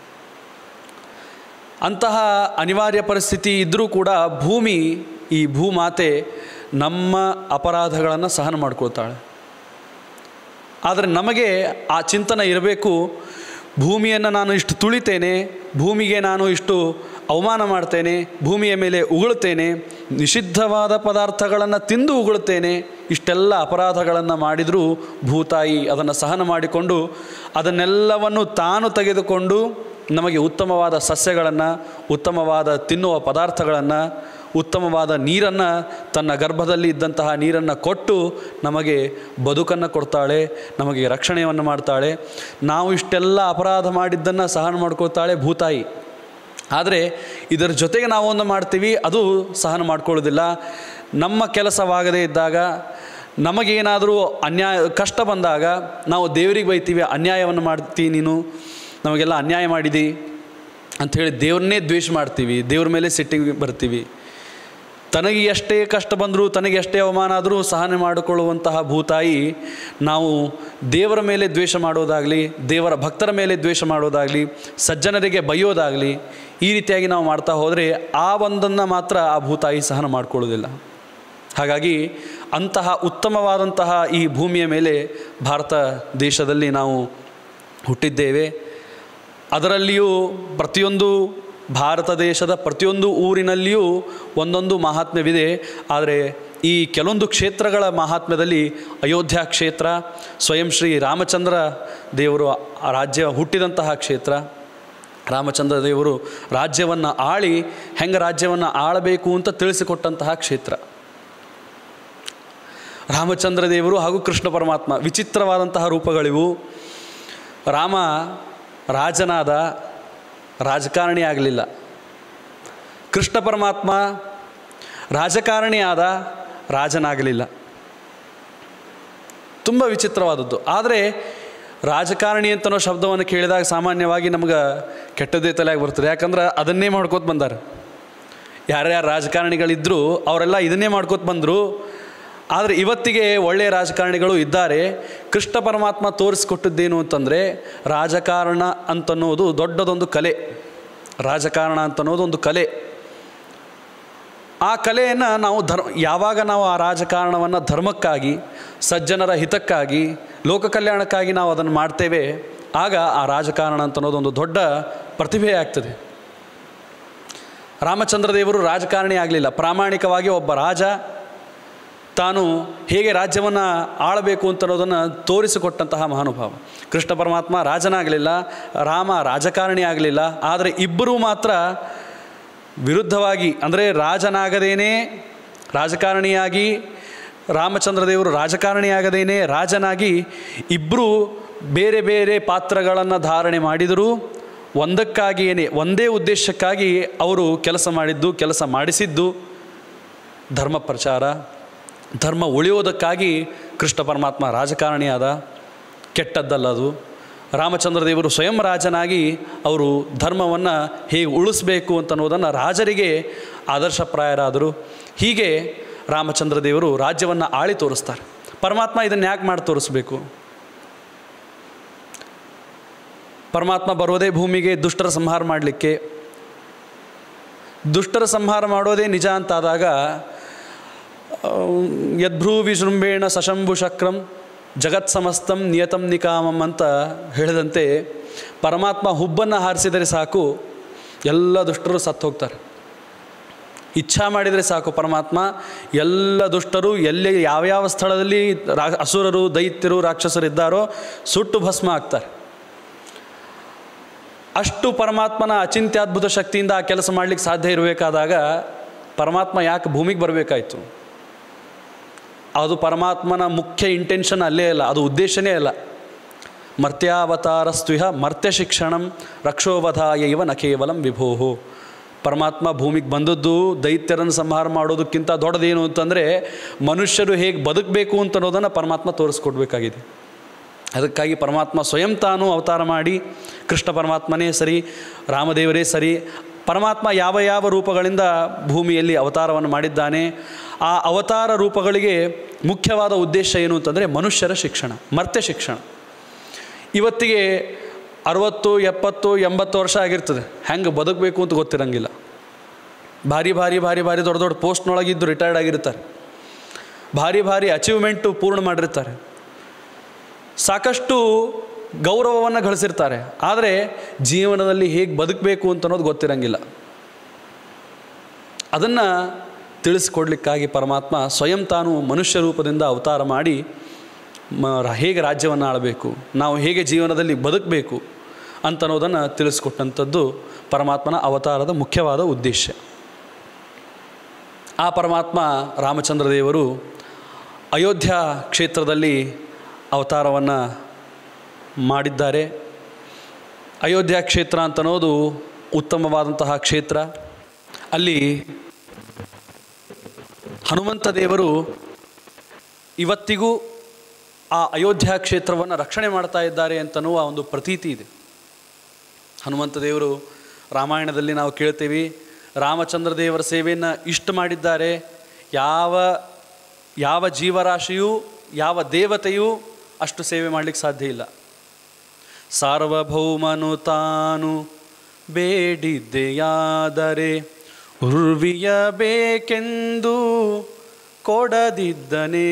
ಅಂತಹ ಅನಿವಾರ್ಯ ಪರಿಸ್ಥಿತಿ ಇದ್ದರೂ ಕೂಡ ಭೂಮಿ ಈ ಭೂಮಾತೆ ನಮ್ಮ ಅಪರಾಧಗಳನ್ನು ಸಹನ ಮಾಡ್ಕೊಳ್ತಾಳೆ ಆದರೆ ನಮಗೆ ಆ ಚಿಂತನೆ ಇರಬೇಕು ಭೂಮಿಯನ್ನು ನಾನು ಇಷ್ಟು ತುಳಿತೇನೆ ಭೂಮಿಗೆ ನಾನು ಇಷ್ಟು ಅವಮಾನ ಮಾಡ್ತೇನೆ ಭೂಮಿಯ ಮೇಲೆ ಉಗುಳುತ್ತೇನೆ ನಿಷಿದ್ಧವಾದ ಪದಾರ್ಥಗಳನ್ನು ತಿಂದು ಉಗುಳುತ್ತೇನೆ ಇಷ್ಟೆಲ್ಲ ಅಪರಾಧಗಳನ್ನು ಮಾಡಿದರೂ ಭೂತಾಯಿ ಅದನ್ನು ಸಹನ ಮಾಡಿಕೊಂಡು ಅದನ್ನೆಲ್ಲವನ್ನು ತಾನು ತೆಗೆದುಕೊಂಡು ನಮಗೆ ಉತ್ತಮವಾದ ಸಸ್ಯಗಳನ್ನು ಉತ್ತಮವಾದ ತಿನ್ನುವ ಪದಾರ್ಥಗಳನ್ನು ಉತ್ತಮವಾದ ನೀರನ್ನು ತನ್ನ ಗರ್ಭದಲ್ಲಿ ಇದ್ದಂತಹ ನೀರನ್ನು ಕೊಟ್ಟು ನಮಗೆ ಬದುಕನ್ನು ಕೊಡ್ತಾಳೆ ನಮಗೆ ರಕ್ಷಣೆಯನ್ನು ಮಾಡ್ತಾಳೆ ನಾವು ಇಷ್ಟೆಲ್ಲ ಅಪರಾಧ ಮಾಡಿದ್ದನ್ನು ಸಹನ ಮಾಡ್ಕೊಳ್ತಾಳೆ ಭೂತಾಯಿ ಆದರೆ ಇದರ ಜೊತೆಗೆ ನಾವೊಂದು ಮಾಡ್ತೀವಿ ಅದು ಸಹನ ಮಾಡ್ಕೊಳ್ಳೋದಿಲ್ಲ ನಮ್ಮ ಕೆಲಸವಾಗದೇ ಇದ್ದಾಗ ನಮಗೇನಾದರೂ ಅನ್ಯಾಯ ಕಷ್ಟ ಬಂದಾಗ ನಾವು ದೇವರಿಗೆ ಬೈತೀವಿ ಅನ್ಯಾಯವನ್ನು ಮಾಡ್ತೀವಿ ನೀನು ನಮಗೆಲ್ಲ ಅನ್ಯಾಯ ಮಾಡಿದಿ ಅಂಥೇಳಿ ದೇವ್ರನ್ನೇ ದ್ವೇಷ ಮಾಡ್ತೀವಿ ದೇವ್ರ ಮೇಲೆ ಸಿಟ್ಟಿಗೆ ಬರ್ತೀವಿ ತನಗೆ ಎಷ್ಟೇ ಕಷ್ಟ ಬಂದರೂ ತನಗೆ ಎಷ್ಟೇ ಅವಮಾನ ಆದರೂ ಸಹನೆ ಮಾಡಿಕೊಳ್ಳುವಂತಹ ಭೂತಾಯಿ ನಾವು ದೇವರ ಮೇಲೆ ದ್ವೇಷ ಮಾಡೋದಾಗಲಿ ದೇವರ ಭಕ್ತರ ಮೇಲೆ ದ್ವೇಷ ಮಾಡೋದಾಗಲಿ ಸಜ್ಜನರಿಗೆ ಬೈಯೋದಾಗಲಿ ಈ ರೀತಿಯಾಗಿ ನಾವು ಮಾಡ್ತಾ ಹೋದರೆ ಆ ಒಂದನ್ನು ಮಾತ್ರ ಆ ಭೂತಾಯಿ ಸಹನ ಮಾಡಿಕೊಳ್ಳೋದಿಲ್ಲ ಹಾಗಾಗಿ ಅಂತಹ ಉತ್ತಮವಾದಂತಹ ಈ ಭೂಮಿಯ ಮೇಲೆ ಭಾರತ ದೇಶದಲ್ಲಿ ನಾವು ಹುಟ್ಟಿದ್ದೇವೆ ಅದರಲ್ಲಿಯೂ ಪ್ರತಿಯೊಂದು ಭಾರತ ದೇಶದ ಪ್ರತಿಯೊಂದು ಊರಿನಲ್ಲಿಯೂ ಒಂದೊಂದು ಮಹಾತ್ಮ್ಯವಿದೆ ಆದರೆ ಈ ಕೆಲವೊಂದು ಕ್ಷೇತ್ರಗಳ ಮಹಾತ್ಮ್ಯದಲ್ಲಿ ಅಯೋಧ್ಯ ಕ್ಷೇತ್ರ ಸ್ವಯಂ ಶ್ರೀ ರಾಮಚಂದ್ರ ದೇವರು ಆ ರಾಜ್ಯ ಹುಟ್ಟಿದಂತಹ ಕ್ಷೇತ್ರ ರಾಮಚಂದ್ರ ದೇವರು ರಾಜ್ಯವನ್ನು ಆಳಿ ಹೆಂಗೆ ರಾಜ್ಯವನ್ನು ಆಳಬೇಕು ಅಂತ ತಿಳಿಸಿಕೊಟ್ಟಂತಹ ಕ್ಷೇತ್ರ ರಾಮಚಂದ್ರ ದೇವರು ಹಾಗೂ ಕೃಷ್ಣ ಪರಮಾತ್ಮ ವಿಚಿತ್ರವಾದಂತಹ ರೂಪಗಳಿವು ರಾಮ ರಾಜನಾದ ರಾಜಕಾರಣಿ ಆಗಲಿಲ್ಲ ಕೃಷ್ಣ ಪರಮಾತ್ಮ ರಾಜಕಾರಣಿ ಆದ ರಾಜನಾಗಲಿಲ್ಲ ತುಂಬ ವಿಚಿತ್ರವಾದದ್ದು ಆದರೆ ರಾಜಕಾರಣಿ ಅಂತನೋ ಶಬ್ದವನ್ನು ಕೇಳಿದಾಗ ಸಾಮಾನ್ಯವಾಗಿ ನಮ್ಗೆ ಕೆಟ್ಟದ್ದೇ ತಲೆಯಾಗಿ ಬರ್ತದೆ ಯಾಕಂದ್ರೆ ಅದನ್ನೇ ಮಾಡ್ಕೋತ ಬಂದಾರೆ ಯಾರ್ಯಾರು ರಾಜಕಾರಣಿಗಳಿದ್ದರೂ ಅವರೆಲ್ಲ ಇದನ್ನೇ ಮಾಡ್ಕೋತ ಬಂದರು ಆದರೆ ಇವತ್ತಿಗೆ ಒಳ್ಳೆಯ ರಾಜಕಾರಣಿಗಳು ಇದ್ದಾರೆ ಕೃಷ್ಣ ಪರಮಾತ್ಮ ತೋರಿಸ್ಕೊಟ್ಟದ್ದೇನು ಅಂತಂದರೆ ರಾಜಕಾರಣ ಅಂತನ್ನೋದು ದೊಡ್ಡದೊಂದು ಕಲೆ ರಾಜಕಾರಣ ಅಂತನ್ನೋದು ಒಂದು ಕಲೆ ಆ ಕಲೆಯನ್ನು ನಾವು ಧರ್ಮ ಯಾವಾಗ ನಾವು ಆ ರಾಜಕಾರಣವನ್ನು ಧರ್ಮಕ್ಕಾಗಿ ಸಜ್ಜನರ ಹಿತಕ್ಕಾಗಿ ಲೋಕ ಕಲ್ಯಾಣಕ್ಕಾಗಿ ನಾವು ಅದನ್ನು ಮಾಡ್ತೇವೆ ಆಗ ಆ ರಾಜಕಾರಣ ಅಂತನ್ನೋದು ಒಂದು ದೊಡ್ಡ ಪ್ರತಿಭೆ ಆಗ್ತದೆ ರಾಮಚಂದ್ರ ದೇವರು ರಾಜಕಾರಣಿ ಆಗಲಿಲ್ಲ ಪ್ರಾಮಾಣಿಕವಾಗಿ ಒಬ್ಬ ರಾಜ ತಾನು ಹೇಗೆ ರಾಜ್ಯವನ್ನು ಆಳಬೇಕು ಅಂತ ಅನ್ನೋದನ್ನು ತೋರಿಸಿಕೊಟ್ಟಂತಹ ಮಹಾನುಭಾವ ಕೃಷ್ಣ ಪರಮಾತ್ಮ ರಾಜನಾಗಲಿಲ್ಲ ರಾಮ ರಾಜಕಾರಣಿ ಆಗಲಿಲ್ಲ ಆದರೆ ಇಬ್ಬರೂ ಮಾತ್ರ ವಿರುದ್ಧವಾಗಿ ಅಂದರೆ ರಾಜನಾಗದೇನೆ ರಾಜಕಾರಣಿಯಾಗಿ ರಾಮಚಂದ್ರ ದೇವರು ರಾಜಕಾರಣಿಯಾಗದೇನೆ ರಾಜನಾಗಿ ಇಬ್ಬರೂ ಬೇರೆ ಬೇರೆ ಪಾತ್ರಗಳನ್ನು ಧಾರಣೆ ಮಾಡಿದರೂ ಒಂದಕ್ಕಾಗಿಯೇ ಒಂದೇ ಉದ್ದೇಶಕ್ಕಾಗಿ ಅವರು ಕೆಲಸ ಮಾಡಿದ್ದು ಕೆಲಸ ಮಾಡಿಸಿದ್ದು ಧರ್ಮ ಪ್ರಚಾರ ಧರ್ಮ ಉಳಿಯೋದಕ್ಕಾಗಿ ಕೃಷ್ಣ ಪರಮಾತ್ಮ ರಾಜಕಾರಣಿಯಾದ ಕೆಟ್ಟದ್ದಲ್ಲ ಅದು ರಾಮಚಂದ್ರ ದೇವರು ಸ್ವಯಂ ರಾಜನಾಗಿ ಅವರು ಧರ್ಮವನ್ನು ಹೇಗೆ ಉಳಿಸ್ಬೇಕು ಅಂತ ಅನ್ನೋದನ್ನು ರಾಜರಿಗೆ ಆದರ್ಶಪ್ರಾಯರಾದರು ಹೀಗೆ ರಾಮಚಂದ್ರ ದೇವರು ರಾಜ್ಯವನ್ನು ಆಳಿ ತೋರಿಸ್ತಾರೆ ಪರಮಾತ್ಮ ಇದನ್ನು ಯಾಕೆ ಮಾಡಿ ತೋರಿಸ್ಬೇಕು ಪರಮಾತ್ಮ ಬರೋದೇ ಭೂಮಿಗೆ ದುಷ್ಟರ ಸಂಹಾರ ಮಾಡಲಿಕ್ಕೆ ದುಷ್ಟರ ಸಂಹಾರ ಮಾಡೋದೇ ನಿಜ ಅಂತಾದಾಗ ಯದ್ಭ್ರೂ ವಿಜೃಂಭೇಣ ಸಶಂಭು ಶಕ್ರಂ ಜಗತ್ ಸಮಸ್ತಂ ನಿಯತಂ ನಿಕಾಮಂ ಅಂತ ಹೇಳಿದಂತೆ ಪರಮಾತ್ಮ ಹುಬ್ಬನ್ನು ಹಾರಿಸಿದರೆ ಸಾಕು ಎಲ್ಲ ದುಷ್ಟರು ಸತ್ತು ಹೋಗ್ತಾರೆ ಇಚ್ಛಾ ಮಾಡಿದರೆ ಸಾಕು ಪರಮಾತ್ಮ ಎಲ್ಲ ದುಷ್ಟರು ಎಲ್ಲಿ ಯಾವ್ಯಾವ ಸ್ಥಳದಲ್ಲಿ ರಾ ಅಸುರರು ದೈತ್ಯರು ರಾಕ್ಷಸರು ಇದ್ದಾರೋ ಸುಟ್ಟು ಭಸ್ಮ ಆಗ್ತಾರೆ ಅಷ್ಟು ಪರಮಾತ್ಮನ ಅಚಿಂತ್ಯದ್ಭುತ ಶಕ್ತಿಯಿಂದ ಆ ಕೆಲಸ ಮಾಡಲಿಕ್ಕೆ ಸಾಧ್ಯ ಇರಬೇಕಾದಾಗ ಪರಮಾತ್ಮ ಯಾಕೆ ಭೂಮಿಗೆ ಬರಬೇಕಾಯ್ತು ಅದು ಪರಮಾತ್ಮನ ಮುಖ್ಯ ಇಂಟೆನ್ಷನ್ ಅಲ್ಲೇ ಅಲ್ಲ ಅದು ಉದ್ದೇಶನೇ ಅಲ್ಲ ಮರ್ತ್ಯಾವತಾರಸ್ತ್ವಿಹ ಮರ್ತ್ಯ ಶಿಕ್ಷಣಂ ರಕ್ಷೋವಧಾಯ ಇವ ನ ಕೇವಲಂ ವಿಭೋಹೋ ಪರಮಾತ್ಮ ಭೂಮಿಗೆ ಬಂದದ್ದು ದೈತ್ಯರನ್ನು ಸಂಹಾರ ಮಾಡೋದಕ್ಕಿಂತ ದೊಡ್ಡದೇನು ಅಂತಂದರೆ ಮನುಷ್ಯರು ಹೇಗೆ ಬದುಕಬೇಕು ಅಂತ ಅನ್ನೋದನ್ನು ಪರಮಾತ್ಮ ತೋರಿಸ್ಕೊಡ್ಬೇಕಾಗಿದೆ ಅದಕ್ಕಾಗಿ ಪರಮಾತ್ಮ ಸ್ವಯಂ ತಾನು ಅವತಾರ ಮಾಡಿ ಕೃಷ್ಣ ಪರಮಾತ್ಮನೇ ಸರಿ ರಾಮದೇವರೇ ಸರಿ ಪರಮಾತ್ಮ ಯಾವ ಯಾವ ರೂಪಗಳಿಂದ ಭೂಮಿಯಲ್ಲಿ ಅವತಾರವನ್ನು ಮಾಡಿದ್ದಾನೆ ಆ ಅವತಾರ ರೂಪಗಳಿಗೆ ಮುಖ್ಯವಾದ ಉದ್ದೇಶ ಏನು ಅಂತಂದರೆ ಮನುಷ್ಯರ ಶಿಕ್ಷಣ ಮರ್ತ್ಯ ಶಿಕ್ಷಣ ಇವತ್ತಿಗೆ ಅರವತ್ತು ಎಪ್ಪತ್ತು ಎಂಬತ್ತು ವರ್ಷ ಆಗಿರ್ತದೆ ಹೆಂಗೆ ಬದುಕಬೇಕು ಅಂತ ಗೊತ್ತಿರಂಗಿಲ್ಲ ಭಾರಿ ಭಾರಿ ಭಾರಿ ಭಾರಿ ದೊಡ್ಡ ದೊಡ್ಡ ಪೋಸ್ಟ್ನೊಳಗಿದ್ದು ರಿಟೈರ್ಡ್ ಆಗಿರ್ತಾರೆ ಭಾರಿ ಭಾರಿ ಅಚೀವ್ಮೆಂಟು ಪೂರ್ಣ ಮಾಡಿರ್ತಾರೆ ಸಾಕಷ್ಟು ಗೌರವವನ್ನು ಗಳಿಸಿರ್ತಾರೆ ಆದರೆ ಜೀವನದಲ್ಲಿ ಹೇಗೆ ಬದುಕಬೇಕು ಅಂತ ಅನ್ನೋದು ಗೊತ್ತಿರಂಗಿಲ್ಲ ಅದನ್ನು ತಿಳಿಸ್ಕೊಡ್ಲಿಕ್ಕಾಗಿ ಪರಮಾತ್ಮ ಸ್ವಯಂ ತಾನು ಮನುಷ್ಯ ರೂಪದಿಂದ ಅವತಾರ ಮಾಡಿ ಮ ಹೇಗೆ ರಾಜ್ಯವನ್ನು ಆಳಬೇಕು ನಾವು ಹೇಗೆ ಜೀವನದಲ್ಲಿ ಬದುಕಬೇಕು ಅಂತ ಅನ್ನೋದನ್ನು ತಿಳಿಸ್ಕೊಟ್ಟಂಥದ್ದು ಪರಮಾತ್ಮನ ಅವತಾರದ ಮುಖ್ಯವಾದ ಉದ್ದೇಶ ಆ ಪರಮಾತ್ಮ ರಾಮಚಂದ್ರ ದೇವರು ಅಯೋಧ್ಯ ಕ್ಷೇತ್ರದಲ್ಲಿ ಅವತಾರವನ್ನು ಮಾಡಿದ್ದಾರೆ ಅಯೋಧ್ಯ ಕ್ಷೇತ್ರ ಅಂತ ಅನ್ನೋದು ಉತ್ತಮವಾದಂತಹ ಕ್ಷೇತ್ರ ಅಲ್ಲಿ ಹನುಮಂತ ದೇವರು ಇವತ್ತಿಗೂ ಆ ಅಯೋಧ್ಯ ಕ್ಷೇತ್ರವನ್ನು ರಕ್ಷಣೆ ಮಾಡ್ತಾ ಇದ್ದಾರೆ ಅಂತನ್ನುವ ಒಂದು ಪ್ರತೀತಿ ಇದೆ ಹನುಮಂತ ದೇವರು ರಾಮಾಯಣದಲ್ಲಿ ನಾವು ಕೇಳ್ತೀವಿ ರಾಮಚಂದ್ರ ದೇವರ ಸೇವೆಯನ್ನು ಇಷ್ಟು ಮಾಡಿದ್ದಾರೆ ಯಾವ ಯಾವ ಜೀವರಾಶಿಯೂ ಯಾವ ದೇವತೆಯೂ ಅಷ್ಟು ಸೇವೆ ಮಾಡಲಿಕ್ಕೆ ಸಾಧ್ಯ ಇಲ್ಲ ಸಾರ್ವಭೌಮನು ತಾನು ಬೇಡಿದ್ದೆಯಾದರೆ ಉರ್ವಿಯಬೇಕೆಂದು ಕೊಡದಿದ್ದನೇ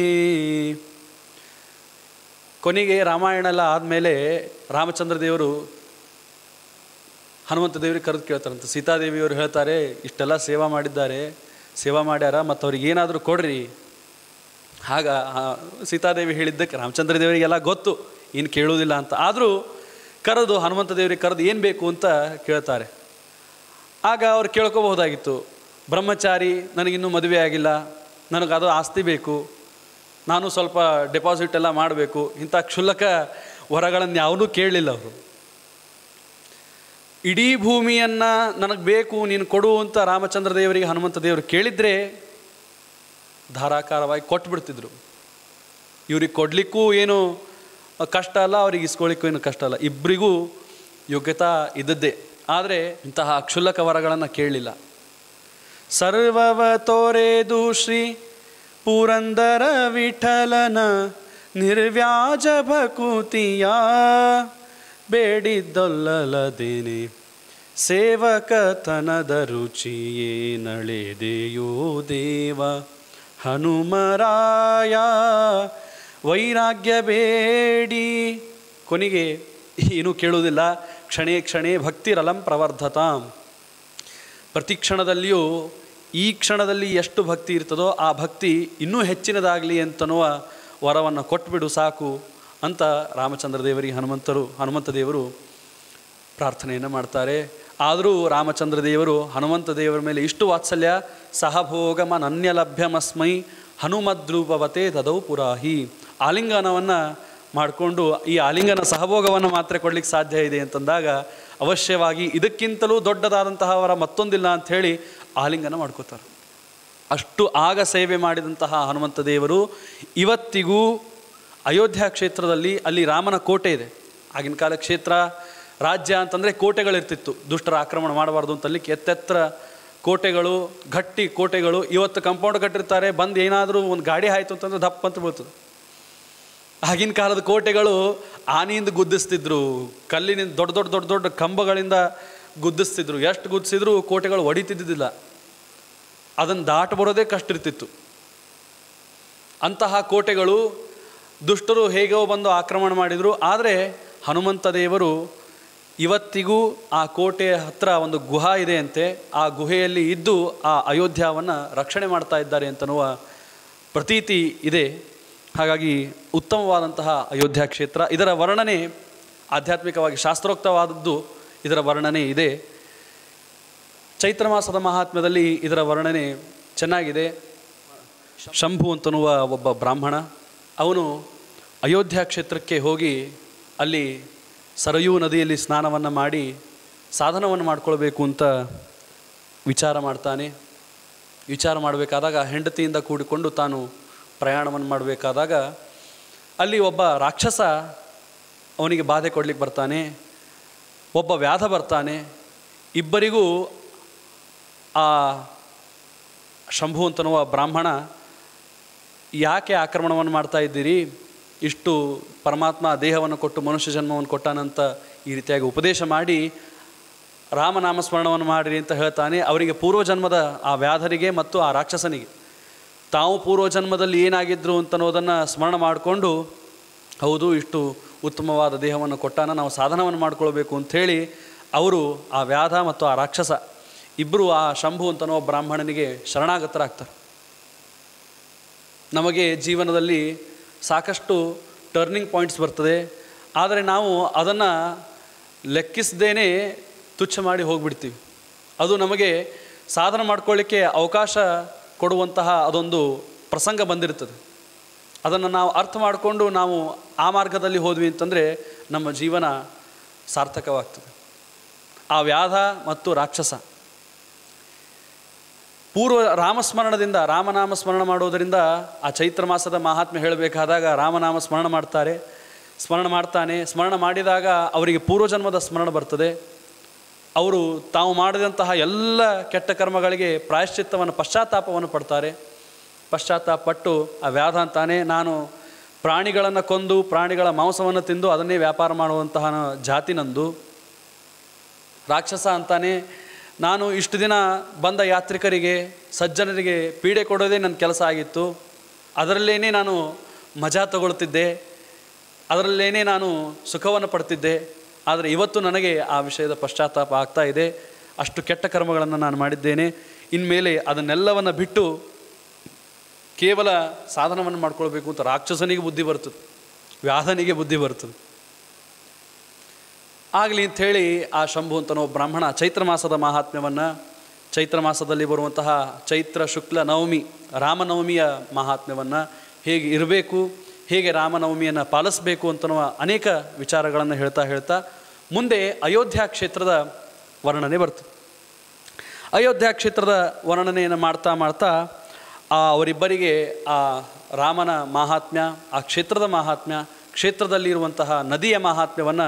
ಕೊನೆಗೆ ರಾಮಾಯಣ ಎಲ್ಲ ಆದಮೇಲೆ ರಾಮಚಂದ್ರ ದೇವರು ಹನುಮಂತ ದೇವರಿಗೆ ಕರೆದು ಕೇಳ್ತಾರಂತೆ ಸೀತಾದೇವಿಯವರು ಹೇಳ್ತಾರೆ ಇಷ್ಟೆಲ್ಲ ಸೇವಾ ಮಾಡಿದ್ದಾರೆ ಸೇವಾ ಮಾಡ್ಯಾರ ಮತ್ತು ಅವ್ರಿಗೆ ಏನಾದರೂ ಕೊಡ್ರಿ ಆಗ ಆ ಸೀತಾದೇವಿ ಹೇಳಿದ್ದಕ್ಕೆ ರಾಮಚಂದ್ರ ದೇವರಿಗೆಲ್ಲ ಗೊತ್ತು ಏನು ಕೇಳುವುದಿಲ್ಲ ಅಂತ ಆದರೂ ಕರೆದು ಹನುಮಂತ ದೇವರಿಗೆ ಕರೆದು ಏನು ಬೇಕು ಅಂತ ಕೇಳ್ತಾರೆ ಆಗ ಅವ್ರು ಕೇಳ್ಕೋಬಹುದಾಗಿತ್ತು ಬ್ರಹ್ಮಚಾರಿ ನನಗಿನ್ನೂ ಮದುವೆ ಆಗಿಲ್ಲ ನನಗೆ ಅದು ಆಸ್ತಿ ಬೇಕು ನಾನು ಸ್ವಲ್ಪ ಡೆಪಾಸಿಟ್ ಎಲ್ಲ ಮಾಡಬೇಕು ಇಂಥ ಕ್ಷುಲ್ಲಕ ವರಗಳನ್ನು ಯಾವುದೂ ಕೇಳಲಿಲ್ಲ ಅವರು ಇಡೀ ಭೂಮಿಯನ್ನು ನನಗೆ ಬೇಕು ನೀನು ಕೊಡು ಅಂತ ರಾಮಚಂದ್ರ ದೇವರಿಗೆ ಹನುಮಂತ ದೇವರು ಕೇಳಿದರೆ ಧಾರಾಕಾರವಾಗಿ ಕೊಟ್ಬಿಡ್ತಿದ್ರು ಇವ್ರಿಗೆ ಕೊಡಲಿಕ್ಕೂ ಏನು ಕಷ್ಟ ಅಲ್ಲ ಅವ್ರಿಗೆ ಇಸ್ಕೊಳ್ಳಿಕ್ಕೂ ಏನು ಕಷ್ಟ ಅಲ್ಲ ಇಬ್ಬರಿಗೂ ಯೋಗ್ಯತಾ ಇದ್ದದ್ದೇ ಆದರೆ ಇಂತಹ ಕ್ಷುಲ್ಲಕ ವರಗಳನ್ನು ಕೇಳಲಿಲ್ಲ ಸರ್ವವ ತೋರೆದು ಶ್ರೀ ಪುರಂದರ ವಿಠಲನ ನಿರ್ವ್ಯಾಜ ಭಕುತಿಯ ಬೇಡಿದ್ದೊಲ್ಲದೇನೆ ಸೇವಕತನದ ರುಚಿಯೇ ನಳೆದೆಯೋ ದೇವ ಹನುಮರಾಯ ವೈರಾಗ್ಯ ಬೇಡಿ ಕೊನೆಗೆ ಏನೂ ಕೇಳುವುದಿಲ್ಲ ಕ್ಷಣೇ ಕ್ಷಣೇ ಭಕ್ತಿರಲಂ ಪ್ರವರ್ಧತಾಂ ಪ್ರತಿ ಕ್ಷಣದಲ್ಲಿಯೂ ಈ ಕ್ಷಣದಲ್ಲಿ ಎಷ್ಟು ಭಕ್ತಿ ಇರ್ತದೋ ಆ ಭಕ್ತಿ ಇನ್ನೂ ಹೆಚ್ಚಿನದಾಗಲಿ ಅಂತನ್ನುವ ವರವನ್ನು ಕೊಟ್ಬಿಡು ಸಾಕು ಅಂತ ರಾಮಚಂದ್ರ ದೇವರಿಗೆ ಹನುಮಂತರು ಹನುಮಂತ ದೇವರು ಪ್ರಾರ್ಥನೆಯನ್ನು ಮಾಡ್ತಾರೆ ಆದರೂ ರಾಮಚಂದ್ರ ದೇವರು ಹನುಮಂತ ದೇವರ ಮೇಲೆ ಇಷ್ಟು ವಾತ್ಸಲ್ಯ ಸಹಭೋಗಮ ನನ್ಯಲಭ್ಯಮಸ್ಮೈ ಹನುಮದ್ರೂಪವತೆ ದದೌ ಪುರಾಹಿ ಆಲಿಂಗನವನ್ನು ಮಾಡಿಕೊಂಡು ಈ ಆಲಿಂಗನ ಸಹಭೋಗವನ್ನು ಮಾತ್ರ ಕೊಡ್ಲಿಕ್ಕೆ ಸಾಧ್ಯ ಇದೆ ಅಂತಂದಾಗ ಅವಶ್ಯವಾಗಿ ಇದಕ್ಕಿಂತಲೂ ದೊಡ್ಡದಾದಂತಹ ವರ ಮತ್ತೊಂದಿಲ್ಲ ಅಂಥೇಳಿ ಆಲಿಂಗನ ಮಾಡ್ಕೋತಾರೆ ಅಷ್ಟು ಆಗ ಸೇವೆ ಮಾಡಿದಂತಹ ಹನುಮಂತ ದೇವರು ಇವತ್ತಿಗೂ ಅಯೋಧ್ಯ ಕ್ಷೇತ್ರದಲ್ಲಿ ಅಲ್ಲಿ ರಾಮನ ಕೋಟೆ ಇದೆ ಆಗಿನ ಕಾಲ ಕ್ಷೇತ್ರ ರಾಜ್ಯ ಅಂತಂದರೆ ಕೋಟೆಗಳಿರ್ತಿತ್ತು ದುಷ್ಟರ ಆಕ್ರಮಣ ಮಾಡಬಾರ್ದು ಅಂತಲ್ಲಿ ಎತ್ತೆತ್ತರ ಕೋಟೆಗಳು ಗಟ್ಟಿ ಕೋಟೆಗಳು ಇವತ್ತು ಕಂಪೌಂಡ್ ಕಟ್ಟಿರ್ತಾರೆ ಬಂದು ಏನಾದರೂ ಒಂದು ಗಾಡಿ ಆಯಿತು ಅಂತಂದ್ರೆ ದಪ್ಪ ಅಂತ ಬೀಳ್ತದೆ ಆಗಿನ ಕಾಲದ ಕೋಟೆಗಳು ಆನೆಯಿಂದ ಗುದ್ದಿಸ್ತಿದ್ರು ಕಲ್ಲಿನಿಂದ ದೊಡ್ಡ ದೊಡ್ಡ ದೊಡ್ಡ ದೊಡ್ಡ ಕಂಬಗಳಿಂದ ಗುದ್ದಿಸ್ತಿದ್ರು ಎಷ್ಟು ಗುದ್ದಿಸಿದ್ರು ಕೋಟೆಗಳು ಹೊಡಿತಿದ್ದಿದ್ದಿಲ್ಲ ಅದನ್ನು ದಾಟ ಬರೋದೇ ಕಷ್ಟ ಇರ್ತಿತ್ತು ಅಂತಹ ಕೋಟೆಗಳು ದುಷ್ಟರು ಹೇಗೋ ಬಂದು ಆಕ್ರಮಣ ಮಾಡಿದರು ಆದರೆ ಹನುಮಂತ ದೇವರು ಇವತ್ತಿಗೂ ಆ ಕೋಟೆಯ ಹತ್ರ ಒಂದು ಗುಹಾ ಇದೆ ಅಂತೆ ಆ ಗುಹೆಯಲ್ಲಿ ಇದ್ದು ಆ ಅಯೋಧ್ಯವನ್ನು ರಕ್ಷಣೆ ಮಾಡ್ತಾ ಇದ್ದಾರೆ ಅಂತನ್ನುವ ಪ್ರತೀತಿ ಇದೆ ಹಾಗಾಗಿ ಉತ್ತಮವಾದಂತಹ ಅಯೋಧ್ಯ ಕ್ಷೇತ್ರ ಇದರ ವರ್ಣನೆ ಆಧ್ಯಾತ್ಮಿಕವಾಗಿ ಶಾಸ್ತ್ರೋಕ್ತವಾದದ್ದು ಇದರ ವರ್ಣನೆ ಇದೆ ಚೈತ್ರ ಮಾಸದ ಮಹಾತ್ಮ್ಯದಲ್ಲಿ ಇದರ ವರ್ಣನೆ ಚೆನ್ನಾಗಿದೆ ಶಂಭು ಅಂತನ್ನುವ ಒಬ್ಬ ಬ್ರಾಹ್ಮಣ ಅವನು ಅಯೋಧ್ಯ ಕ್ಷೇತ್ರಕ್ಕೆ ಹೋಗಿ ಅಲ್ಲಿ ಸರಯೂ ನದಿಯಲ್ಲಿ ಸ್ನಾನವನ್ನು ಮಾಡಿ ಸಾಧನವನ್ನು ಮಾಡ್ಕೊಳ್ಬೇಕು ಅಂತ ವಿಚಾರ ಮಾಡ್ತಾನೆ ವಿಚಾರ ಮಾಡಬೇಕಾದಾಗ ಹೆಂಡತಿಯಿಂದ ಕೂಡಿಕೊಂಡು ತಾನು ಪ್ರಯಾಣವನ್ನು ಮಾಡಬೇಕಾದಾಗ ಅಲ್ಲಿ ಒಬ್ಬ ರಾಕ್ಷಸ ಅವನಿಗೆ ಬಾಧೆ ಕೊಡ್ಲಿಕ್ಕೆ ಬರ್ತಾನೆ ಒಬ್ಬ ವ್ಯಾಧ ಬರ್ತಾನೆ ಇಬ್ಬರಿಗೂ ಆ ಶಂಭು ಅಂತನ್ನುವ ಬ್ರಾಹ್ಮಣ ಯಾಕೆ ಆಕ್ರಮಣವನ್ನು ಮಾಡ್ತಾ ಇದ್ದೀರಿ ಇಷ್ಟು ಪರಮಾತ್ಮ ದೇಹವನ್ನು ಕೊಟ್ಟು ಮನುಷ್ಯ ಜನ್ಮವನ್ನು ಕೊಟ್ಟಾನಂತ ಈ ರೀತಿಯಾಗಿ ಉಪದೇಶ ಮಾಡಿ ರಾಮನಾಮ ಸ್ಮರಣವನ್ನು ಮಾಡಿರಿ ಅಂತ ಹೇಳ್ತಾನೆ ಅವರಿಗೆ ಪೂರ್ವಜನ್ಮದ ಆ ವ್ಯಾಧರಿಗೆ ಮತ್ತು ಆ ರಾಕ್ಷಸನಿಗೆ ತಾವು ಪೂರ್ವಜನ್ಮದಲ್ಲಿ ಏನಾಗಿದ್ರು ಅಂತನ್ನೋದನ್ನು ಸ್ಮರಣ ಮಾಡಿಕೊಂಡು ಹೌದು ಇಷ್ಟು ಉತ್ತಮವಾದ ದೇಹವನ್ನು ಕೊಟ್ಟಾನ ನಾವು ಸಾಧನವನ್ನು ಮಾಡ್ಕೊಳ್ಬೇಕು ಅಂಥೇಳಿ ಅವರು ಆ ವ್ಯಾಧ ಮತ್ತು ಆ ರಾಕ್ಷಸ ಇಬ್ಬರು ಆ ಶಂಭು ಅಂತನೋ ಬ್ರಾಹ್ಮಣನಿಗೆ ಶರಣಾಗತರಾಗ್ತಾರೆ ನಮಗೆ ಜೀವನದಲ್ಲಿ ಸಾಕಷ್ಟು ಟರ್ನಿಂಗ್ ಪಾಯಿಂಟ್ಸ್ ಬರ್ತದೆ ಆದರೆ ನಾವು ಅದನ್ನು ಲೆಕ್ಕಿಸದೇನೆ ತುಚ್ಛ ಮಾಡಿ ಹೋಗ್ಬಿಡ್ತೀವಿ ಅದು ನಮಗೆ ಸಾಧನೆ ಮಾಡ್ಕೊಳ್ಳಿಕ್ಕೆ ಅವಕಾಶ ಕೊಡುವಂತಹ ಅದೊಂದು ಪ್ರಸಂಗ ಬಂದಿರ್ತದೆ ಅದನ್ನು ನಾವು ಅರ್ಥ ಮಾಡಿಕೊಂಡು ನಾವು ಆ ಮಾರ್ಗದಲ್ಲಿ ಹೋದ್ವಿ ಅಂತಂದರೆ ನಮ್ಮ ಜೀವನ ಸಾರ್ಥಕವಾಗ್ತದೆ ಆ ವ್ಯಾಧ ಮತ್ತು ರಾಕ್ಷಸ ಪೂರ್ವ ರಾಮಸ್ಮರಣದಿಂದ ರಾಮನಾಮ ಸ್ಮರಣ ಮಾಡೋದರಿಂದ ಆ ಚೈತ್ರ ಮಾಸದ ಮಹಾತ್ಮೆ ಹೇಳಬೇಕಾದಾಗ ರಾಮನಾಮ ಸ್ಮರಣ ಮಾಡ್ತಾರೆ ಸ್ಮರಣ ಮಾಡ್ತಾನೆ ಸ್ಮರಣ ಮಾಡಿದಾಗ ಅವರಿಗೆ ಪೂರ್ವಜನ್ಮದ ಸ್ಮರಣ ಬರ್ತದೆ ಅವರು ತಾವು ಮಾಡಿದಂತಹ ಎಲ್ಲ ಕೆಟ್ಟ ಕರ್ಮಗಳಿಗೆ ಪ್ರಾಯಶ್ಚಿತ್ತವನ್ನು ಪಶ್ಚಾತ್ತಾಪವನ್ನು ಪಡ್ತಾರೆ ಪಶ್ಚಾತ್ತಾಪ ಪಟ್ಟು ಆ ವ್ಯಾಧ ಅಂತಾನೆ ನಾನು ಪ್ರಾಣಿಗಳನ್ನು ಕೊಂದು ಪ್ರಾಣಿಗಳ ಮಾಂಸವನ್ನು ತಿಂದು ಅದನ್ನೇ ವ್ಯಾಪಾರ ಮಾಡುವಂತಹ ಜಾತಿ ನಂದು ರಾಕ್ಷಸ ಅಂತಾನೆ ನಾನು ಇಷ್ಟು ದಿನ ಬಂದ ಯಾತ್ರಿಕರಿಗೆ ಸಜ್ಜನರಿಗೆ ಪೀಡೆ ಕೊಡೋದೇ ನನ್ನ ಕೆಲಸ ಆಗಿತ್ತು ಅದರಲ್ಲೇ ನಾನು ಮಜಾ ತಗೊಳ್ತಿದ್ದೆ ಅದರಲ್ಲೇ ನಾನು ಸುಖವನ್ನು ಪಡ್ತಿದ್ದೆ ಆದರೆ ಇವತ್ತು ನನಗೆ ಆ ವಿಷಯದ ಪಶ್ಚಾತ್ತಾಪ ಆಗ್ತಾ ಇದೆ ಅಷ್ಟು ಕೆಟ್ಟ ಕರ್ಮಗಳನ್ನು ನಾನು ಮಾಡಿದ್ದೇನೆ ಇನ್ಮೇಲೆ ಅದನ್ನೆಲ್ಲವನ್ನು ಬಿಟ್ಟು ಕೇವಲ ಸಾಧನವನ್ನು ಮಾಡ್ಕೊಳ್ಬೇಕು ಅಂತ ರಾಕ್ಷಸನಿಗೆ ಬುದ್ಧಿ ಬರ್ತದೆ ವ್ಯಾಧನಿಗೆ ಬುದ್ಧಿ ಬರ್ತದೆ ಆಗಲಿ ಅಂಥೇಳಿ ಆ ಶಂಭು ಅಂತನೋ ಬ್ರಾಹ್ಮಣ ಚೈತ್ರ ಮಾಸದ ಮಹಾತ್ಮ್ಯವನ್ನು ಚೈತ್ರ ಮಾಸದಲ್ಲಿ ಬರುವಂತಹ ಚೈತ್ರ ಶುಕ್ಲ ನವಮಿ ರಾಮನವಮಿಯ ಮಹಾತ್ಮ್ಯವನ್ನು ಹೇಗೆ ಇರಬೇಕು ಹೇಗೆ ರಾಮನವಮಿಯನ್ನು ಪಾಲಿಸಬೇಕು ಅಂತನ್ನುವ ಅನೇಕ ವಿಚಾರಗಳನ್ನು ಹೇಳ್ತಾ ಹೇಳ್ತಾ ಮುಂದೆ ಅಯೋಧ್ಯ ಕ್ಷೇತ್ರದ ವರ್ಣನೆ ಬರ್ತದೆ ಅಯೋಧ್ಯ ಕ್ಷೇತ್ರದ ವರ್ಣನೆಯನ್ನು ಮಾಡ್ತಾ ಮಾಡ್ತಾ ಆ ಅವರಿಬ್ಬರಿಗೆ ಆ ರಾಮನ ಮಹಾತ್ಮ್ಯ ಆ ಕ್ಷೇತ್ರದ ಮಹಾತ್ಮ್ಯ ಕ್ಷೇತ್ರದಲ್ಲಿರುವಂತಹ ನದಿಯ ಮಹಾತ್ಮ್ಯವನ್ನು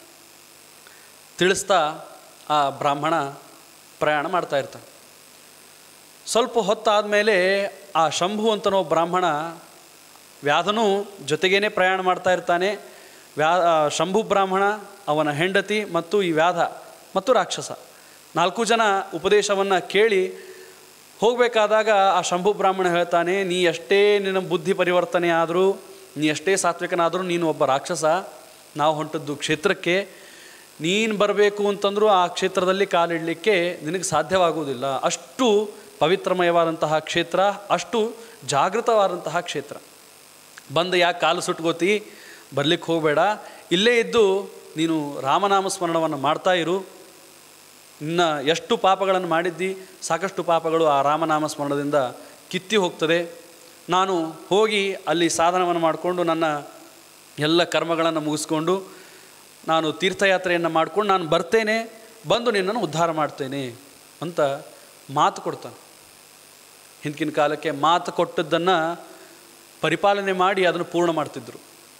ತಿಳಿಸ್ತಾ ಆ ಬ್ರಾಹ್ಮಣ ಪ್ರಯಾಣ ಮಾಡ್ತಾ ಇರ್ತಾನೆ ಸ್ವಲ್ಪ ಹೊತ್ತಾದ ಮೇಲೆ ಆ ಶಂಭು ಅಂತನೋ ಬ್ರಾಹ್ಮಣ ವ್ಯಾಧನೂ ಜೊತೆಗೇನೆ ಪ್ರಯಾಣ ಮಾಡ್ತಾ ಇರ್ತಾನೆ ವ್ಯಾ ಆ ಶಂಭು ಬ್ರಾಹ್ಮಣ ಅವನ ಹೆಂಡತಿ ಮತ್ತು ಈ ವ್ಯಾಧ ಮತ್ತು ರಾಕ್ಷಸ ನಾಲ್ಕು ಜನ ಉಪದೇಶವನ್ನು ಕೇಳಿ ಹೋಗಬೇಕಾದಾಗ ಆ ಶಂಭು ಬ್ರಾಹ್ಮಣ ಹೇಳ್ತಾನೆ ನೀ ಎಷ್ಟೇ ನಿನ್ನ ಬುದ್ಧಿ ಪರಿವರ್ತನೆ ಆದರೂ ನೀ ಎಷ್ಟೇ ಸಾತ್ವಿಕನಾದರೂ ನೀನು ಒಬ್ಬ ರಾಕ್ಷಸ ನಾವು ಹೊಂಟದ್ದು ಕ್ಷೇತ್ರಕ್ಕೆ ನೀನು ಬರಬೇಕು ಅಂತಂದರೂ ಆ ಕ್ಷೇತ್ರದಲ್ಲಿ ಕಾಲಿಡಲಿಕ್ಕೆ ನಿನಗೆ ಸಾಧ್ಯವಾಗುವುದಿಲ್ಲ ಅಷ್ಟು ಪವಿತ್ರಮಯವಾದಂತಹ ಕ್ಷೇತ್ರ ಅಷ್ಟು ಜಾಗೃತವಾದಂತಹ ಕ್ಷೇತ್ರ ಬಂದು ಯಾಕೆ ಕಾಲು ಸುಟ್ಕೋತಿ ಬರ್ಲಿಕ್ಕೆ ಹೋಗಬೇಡ ಇಲ್ಲೇ ಇದ್ದು ನೀನು ರಾಮನಾಮ ಸ್ಮರಣವನ್ನು ಮಾಡ್ತಾ ಇರು ನಿನ್ನ ಎಷ್ಟು ಪಾಪಗಳನ್ನು ಮಾಡಿದ್ದಿ ಸಾಕಷ್ಟು ಪಾಪಗಳು ಆ ರಾಮನಾಮ ಸ್ಮರಣದಿಂದ ಕಿತ್ತಿ ಹೋಗ್ತದೆ ನಾನು ಹೋಗಿ ಅಲ್ಲಿ ಸಾಧನವನ್ನು ಮಾಡಿಕೊಂಡು ನನ್ನ ಎಲ್ಲ ಕರ್ಮಗಳನ್ನು ಮುಗಿಸ್ಕೊಂಡು ನಾನು ತೀರ್ಥಯಾತ್ರೆಯನ್ನು ಮಾಡ್ಕೊಂಡು ನಾನು ಬರ್ತೇನೆ ಬಂದು ನಿನ್ನನ್ನು ಉದ್ಧಾರ ಮಾಡ್ತೇನೆ ಅಂತ ಮಾತು ಕೊಡ್ತಾನೆ ಹಿಂದಿನ ಕಾಲಕ್ಕೆ ಮಾತು ಕೊಟ್ಟದ್ದನ್ನು ಪರಿಪಾಲನೆ ಮಾಡಿ ಅದನ್ನು ಪೂರ್ಣ ಮಾಡ್ತಿದ್ದರು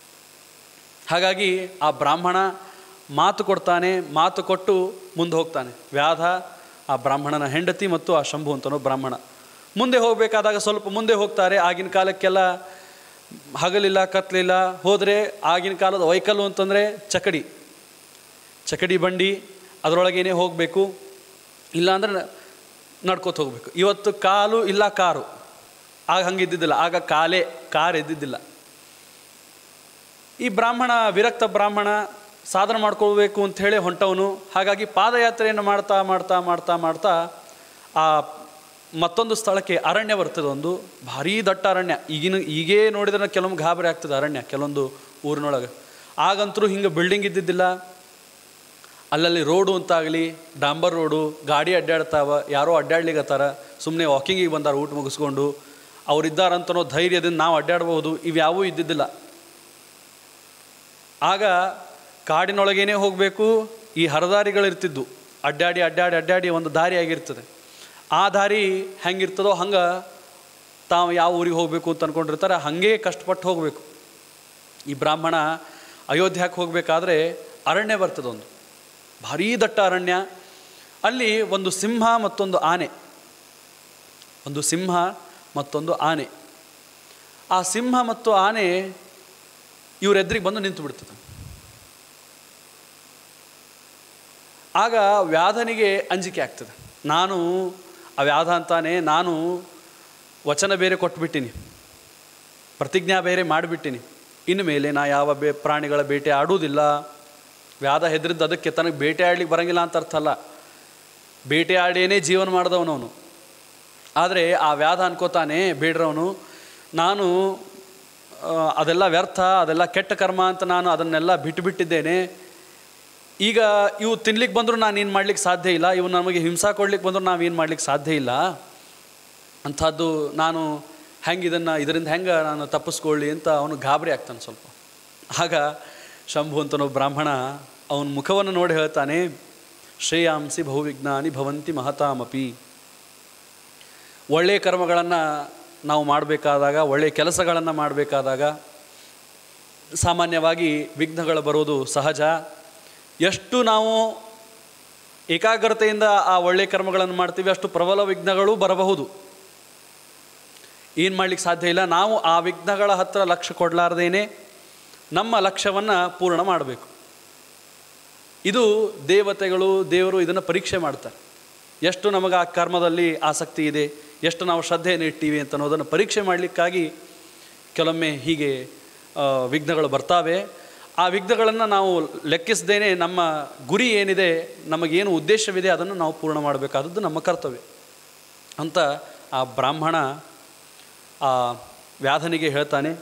ಹಾಗಾಗಿ ಆ ಬ್ರಾಹ್ಮಣ ಮಾತು ಕೊಡ್ತಾನೆ ಮಾತು ಕೊಟ್ಟು ಮುಂದೆ ಹೋಗ್ತಾನೆ ವ್ಯಾಧ ಆ ಬ್ರಾಹ್ಮಣನ ಹೆಂಡತಿ ಮತ್ತು ಆ ಶಂಭು ಅಂತನೋ ಬ್ರಾಹ್ಮಣ ಮುಂದೆ ಹೋಗಬೇಕಾದಾಗ ಸ್ವಲ್ಪ ಮುಂದೆ ಹೋಗ್ತಾರೆ ಆಗಿನ ಕಾಲಕ್ಕೆಲ್ಲ ಹಗಲಿಲ್ಲ ಕತ್ಲಿಲ್ಲ ಹೋದರೆ ಆಗಿನ ಕಾಲದ ವೈಕಲ್ಲು ಅಂತಂದರೆ ಚಕಡಿ ಚಕಡಿ ಬಂಡಿ ಅದರೊಳಗೇನೆ ಹೋಗಬೇಕು ಇಲ್ಲಾಂದ್ರೆ ನಡ್ಕೋತ ಹೋಗಬೇಕು ಇವತ್ತು ಕಾಲು ಇಲ್ಲ ಕಾರು ಆಗ ಹಂಗಿದ್ದಿದ್ದಿಲ್ಲ ಆಗ ಕಾಲೇ ಕಾರ್ ಇದ್ದಿದ್ದಿಲ್ಲ ಈ ಬ್ರಾಹ್ಮಣ ವಿರಕ್ತ ಬ್ರಾಹ್ಮಣ ಸಾಧನೆ ಮಾಡ್ಕೊಳ್ಬೇಕು ಅಂತ ಹೇಳಿ ಹೊಂಟವನು ಹಾಗಾಗಿ ಪಾದಯಾತ್ರೆಯನ್ನು ಮಾಡ್ತಾ ಮಾಡ್ತಾ ಮಾಡ್ತಾ ಮಾಡ್ತಾ ಆ ಮತ್ತೊಂದು ಸ್ಥಳಕ್ಕೆ ಅರಣ್ಯ ಬರ್ತದೆ ಒಂದು ಭಾರೀ ದಟ್ಟ ಅರಣ್ಯ ಈಗಿನ ಈಗೇ ನೋಡಿದ್ರೆ ಕೆಲವೊಂದು ಗಾಬರಿ ಆಗ್ತದೆ ಅರಣ್ಯ ಕೆಲವೊಂದು ಊರಿನೊಳಗೆ ಆಗಂತರೂ ಹಿಂಗೆ ಬಿಲ್ಡಿಂಗ್ ಇದ್ದಿದ್ದಿಲ್ಲ ಅಲ್ಲಲ್ಲಿ ರೋಡು ಅಂತಾಗಲಿ ಡಾಂಬರ್ ರೋಡು ಗಾಡಿ ಅಡ್ಡಾಡ್ತಾವ ಯಾರೋ ಅಡ್ಡಾಡ್ಲಿಕ್ಕತ್ತಾರ ಸುಮ್ಮನೆ ವಾಕಿಂಗಿಗೆ ಬಂದಾರ ಊಟ ಮುಗಿಸ್ಕೊಂಡು ಅವರಿದ್ದಾರಂತನೋ ಧೈರ್ಯದಿಂದ ನಾವು ಅಡ್ಡಾಡ್ಬೋದು ಇವ್ಯಾವೂ ಇದ್ದಿದ್ದಿಲ್ಲ ಆಗ ಕಾಡಿನೊಳಗೇನೆ ಹೋಗಬೇಕು ಈ ಹರದಾರಿಗಳಿರ್ತಿದ್ದು ಅಡ್ಡಾಡಿ ಅಡ್ಡಾಡಿ ಅಡ್ಡಾಡಿ ಒಂದು ದಾರಿ ಆಗಿರ್ತದೆ ಆ ದಾರಿ ಹೆಂಗಿರ್ತದೋ ಹಂಗೆ ತಾವು ಯಾವ ಊರಿಗೆ ಹೋಗಬೇಕು ಅಂತ ಅಂದ್ಕೊಂಡಿರ್ತಾರೆ ಹಾಗೆ ಕಷ್ಟಪಟ್ಟು ಹೋಗಬೇಕು ಈ ಬ್ರಾಹ್ಮಣ ಅಯೋಧ್ಯಕ್ಕೆ ಹೋಗಬೇಕಾದ್ರೆ ಅರಣ್ಯ ಬರ್ತದೆ ಒಂದು ಭಾರೀ ದಟ್ಟ ಅರಣ್ಯ ಅಲ್ಲಿ ಒಂದು ಸಿಂಹ ಮತ್ತೊಂದು ಆನೆ ಒಂದು ಸಿಂಹ ಮತ್ತೊಂದು ಆನೆ ಆ ಸಿಂಹ ಮತ್ತು ಆನೆ ಇವರೆದ್ರಿಗೆ ಬಂದು ನಿಂತು ಬಿಡ್ತದೆ ಆಗ ವ್ಯಾಧನಿಗೆ ಅಂಜಿಕೆ ಆಗ್ತದೆ ನಾನು ಆ ವ್ಯಾಧ ಅಂತಾನೆ ನಾನು ವಚನ ಬೇರೆ ಕೊಟ್ಬಿಟ್ಟಿನಿ ಪ್ರತಿಜ್ಞಾ ಬೇರೆ ಮಾಡಿಬಿಟ್ಟಿನಿ ಇನ್ನು ಮೇಲೆ ನಾ ಯಾವ ಬೇ ಪ್ರಾಣಿಗಳ ಬೇಟೆ ಆಡುವುದಿಲ್ಲ ವ್ಯಾಧ ಹೆದರಿದ್ದು ಅದಕ್ಕೆ ತನಗೆ ಬೇಟೆ ಆಡ್ಲಿಕ್ಕೆ ಬರಂಗಿಲ್ಲ ಅಂತ ಅರ್ಥ ಅಲ್ಲ ಬೇಟೆ ಆಡೇನೇ ಜೀವನ ಮಾಡಿದವನವನು ಆದರೆ ಆ ವ್ಯಾಧ ಅನ್ಕೋತಾನೆ ಬೇಡ್ರವನು ನಾನು ಆ, ಅದೆಲ್ಲ ವ್ಯರ್ಥ ಅದೆಲ್ಲ ಕೆಟ್ಟ ಕರ್ಮ ಅಂತ ನಾನು ಅದನ್ನೆಲ್ಲ ಬಿಟ್ಟುಬಿಟ್ಟಿದ್ದೇನೆ ಈಗ ಇವು ತಿನ್ಲಿಕ್ಕೆ ಬಂದರೂ ನಾನು ಏನು ಮಾಡ್ಲಿಕ್ಕೆ ಸಾಧ್ಯ ಇಲ್ಲ ಇವು ನಮಗೆ ಹಿಂಸಾ ಕೊಡ್ಲಿಕ್ಕೆ ಬಂದರೂ ನಾವು ಏನು ಮಾಡ್ಲಿಕ್ಕೆ ಸಾಧ್ಯ ಇಲ್ಲ ಅಂಥದ್ದು ನಾನು ಹೆಂಗೆ ಇದನ್ನು ಇದರಿಂದ ಹೆಂಗೆ ನಾನು ತಪ್ಪಿಸ್ಕೊಳ್ಳಿ ಅಂತ ಅವನು ಗಾಬರಿ ಆಗ್ತಾನೆ ಸ್ವಲ್ಪ ಆಗ ಶಂಭು ಅಂತನೋ ಬ್ರಾಹ್ಮಣ ಅವನ ಮುಖವನ್ನು ನೋಡಿ ಹೇಳ್ತಾನೆ ಶ್ರೇಯಾಂಸಿ ಬಹುವಿಜ್ಞಾನಿ ಭವಂತಿ ಮಹತಾಮಪಿ ಒಳ್ಳೆಯ ಕರ್ಮಗಳನ್ನು ನಾವು ಮಾಡಬೇಕಾದಾಗ ಒಳ್ಳೆಯ ಕೆಲಸಗಳನ್ನು ಮಾಡಬೇಕಾದಾಗ ಸಾಮಾನ್ಯವಾಗಿ ವಿಘ್ನಗಳು ಬರೋದು ಸಹಜ ಎಷ್ಟು ನಾವು ಏಕಾಗ್ರತೆಯಿಂದ ಆ ಒಳ್ಳೆಯ ಕರ್ಮಗಳನ್ನು ಮಾಡ್ತೀವಿ ಅಷ್ಟು ಪ್ರಬಲ ವಿಘ್ನಗಳು ಬರಬಹುದು ಏನು ಮಾಡ್ಲಿಕ್ಕೆ ಸಾಧ್ಯ ಇಲ್ಲ ನಾವು ಆ ವಿಘ್ನಗಳ ಹತ್ರ ಲಕ್ಷ್ಯ ಕೊಡಲಾರ್ದೇನೆ ನಮ್ಮ ಲಕ್ಷ್ಯವನ್ನು ಪೂರ್ಣ ಮಾಡಬೇಕು ಇದು ದೇವತೆಗಳು ದೇವರು ಇದನ್ನು ಪರೀಕ್ಷೆ ಮಾಡ್ತಾರೆ ಎಷ್ಟು ನಮಗೆ ಆ ಕರ್ಮದಲ್ಲಿ ಆಸಕ್ತಿ ಇದೆ ಎಷ್ಟು ನಾವು ಶ್ರದ್ಧೆಯನ್ನು ಇಟ್ಟೀವಿ ಅಂತ ಅನ್ನೋದನ್ನು ಪರೀಕ್ಷೆ ಮಾಡಲಿಕ್ಕಾಗಿ ಕೆಲವೊಮ್ಮೆ ಹೀಗೆ ಆ, ವಿಘ್ನಗಳು ಬರ್ತಾವೆ ಆ ವಿಘ್ನಗಳನ್ನು ನಾವು ಲೆಕ್ಕಿಸದೇನೆ ನಮ್ಮ ಗುರಿ ಏನಿದೆ ನಮಗೇನು ಉದ್ದೇಶವಿದೆ ಅದನ್ನು ನಾವು ಪೂರ್ಣ ಮಾಡಬೇಕಾದದ್ದು ನಮ್ಮ ಕರ್ತವ್ಯ ಅಂತ ಆ ಬ್ರಾಹ್ಮಣ ಆ ವ್ಯಾಧನಿಗೆ ಹೇಳ್ತಾನೆ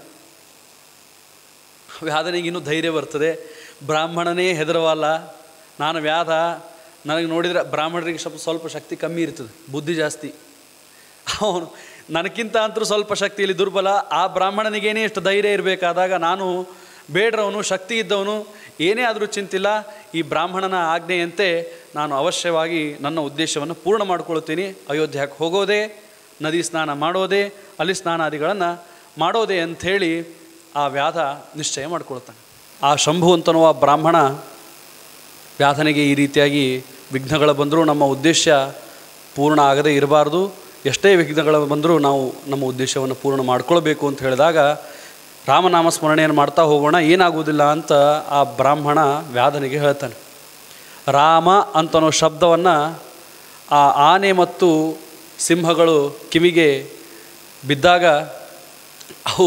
ವ್ಯಾಧನಿಗೆ ಇನ್ನೂ ಧೈರ್ಯ ಬರ್ತದೆ ಬ್ರಾಹ್ಮಣನೇ ಹೆದರವಲ್ಲ ನಾನು ವ್ಯಾಧ ನನಗೆ ನೋಡಿದರೆ ಬ್ರಾಹ್ಮಣರಿಗೆ ಸ್ವಲ್ಪ ಸ್ವಲ್ಪ ಶಕ್ತಿ ಕಮ್ಮಿ ಇರ್ತದೆ ಬುದ್ಧಿ ಜಾಸ್ತಿ ಅವನು ನನಗಿಂತ ಅಂತರೂ ಸ್ವಲ್ಪ ಶಕ್ತಿಯಲ್ಲಿ ದುರ್ಬಲ ಆ ಬ್ರಾಹ್ಮಣನಿಗೇನೇ ಇಷ್ಟು ಧೈರ್ಯ ಇರಬೇಕಾದಾಗ ನಾನು ಬೇಡ್ರವನು ಶಕ್ತಿ ಇದ್ದವನು ಏನೇ ಆದರೂ ಚಿಂತಿಲ್ಲ ಈ ಬ್ರಾಹ್ಮಣನ ಆಜ್ಞೆಯಂತೆ ನಾನು ಅವಶ್ಯವಾಗಿ ನನ್ನ ಉದ್ದೇಶವನ್ನು ಪೂರ್ಣ ಮಾಡ್ಕೊಳ್ತೀನಿ ಅಯೋಧ್ಯಕ್ಕೆ ಹೋಗೋದೇ ನದಿ ಸ್ನಾನ ಮಾಡೋದೇ ಅಲ್ಲಿ ಸ್ನಾನಾದಿಗಳನ್ನು ಮಾಡೋದೇ ಅಂಥೇಳಿ ಆ ವ್ಯಾಧ ನಿಶ್ಚಯ ಮಾಡ್ಕೊಳ್ತಾನೆ ಆ ಶಂಭು ಅಂತನೋ ಆ ಬ್ರಾಹ್ಮಣ ವ್ಯಾಧನೆಗೆ ಈ ರೀತಿಯಾಗಿ ವಿಘ್ನಗಳು ಬಂದರೂ ನಮ್ಮ ಉದ್ದೇಶ ಪೂರ್ಣ ಆಗದೇ ಇರಬಾರ್ದು ಎಷ್ಟೇ ವಿಘ್ನಗಳು ಬಂದರೂ ನಾವು ನಮ್ಮ ಉದ್ದೇಶವನ್ನು ಪೂರ್ಣ ಮಾಡ್ಕೊಳ್ಬೇಕು ಅಂತ ಹೇಳಿದಾಗ ರಾಮನಾಮ ಸ್ಮರಣೆಯನ್ನು ಮಾಡ್ತಾ ಹೋಗೋಣ ಏನಾಗುವುದಿಲ್ಲ ಅಂತ ಆ ಬ್ರಾಹ್ಮಣ ವ್ಯಾಧನಿಗೆ ಹೇಳ್ತಾನೆ ರಾಮ ಅಂತನೋ ಶಬ್ದವನ್ನು ಆ ಆನೆ ಮತ್ತು ಸಿಂಹಗಳು ಕಿವಿಗೆ ಬಿದ್ದಾಗ ಅವು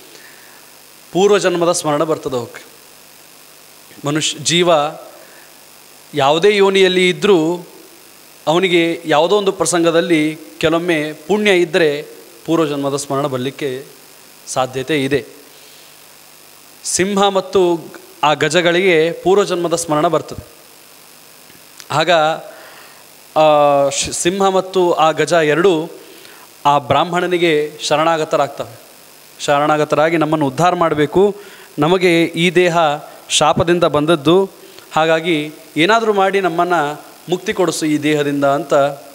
ಪೂರ್ವಜನ್ಮದ ಸ್ಮರಣ ಬರ್ತದೆ ಅವಕ್ಕೆ ಮನುಷ್ಯ ಜೀವ ಯಾವುದೇ ಯೋನಿಯಲ್ಲಿ ಇದ್ದರೂ ಅವನಿಗೆ ಯಾವುದೋ ಒಂದು ಪ್ರಸಂಗದಲ್ಲಿ ಕೆಲವೊಮ್ಮೆ ಪುಣ್ಯ ಇದ್ದರೆ ಪೂರ್ವಜನ್ಮದ ಸ್ಮರಣ ಬರಲಿಕ್ಕೆ ಸಾಧ್ಯತೆ ಇದೆ ಸಿಂಹ ಮತ್ತು ಆ ಗಜಗಳಿಗೆ ಪೂರ್ವಜನ್ಮದ ಸ್ಮರಣ ಬರ್ತದೆ ಆಗ ಆ ಶ್- ಸಿಂಹ ಮತ್ತು ಆ ಗಜ ಎರಡೂ ಆ ಬ್ರಾಹ್ಮಣನಿಗೆ ಶರಣಾಗತರಾಗ್ತವೆ ಶರಣಾಗತರಾಗಿ ನಮ್ಮನ್ನು ಉದ್ಧಾರ ಮಾಡಬೇಕು ನಮಗೆ ಈ ದೇಹ ಶಾಪದಿಂದ ಬಂದದ್ದು ಹಾಗಾಗಿ ಏನಾದರೂ ಮಾಡಿ ನಮ್ಮನ್ನು ಮುಕ್ತಿ ಕೊಡಿಸು ಈ ದೇಹದಿಂದ ಅಂತ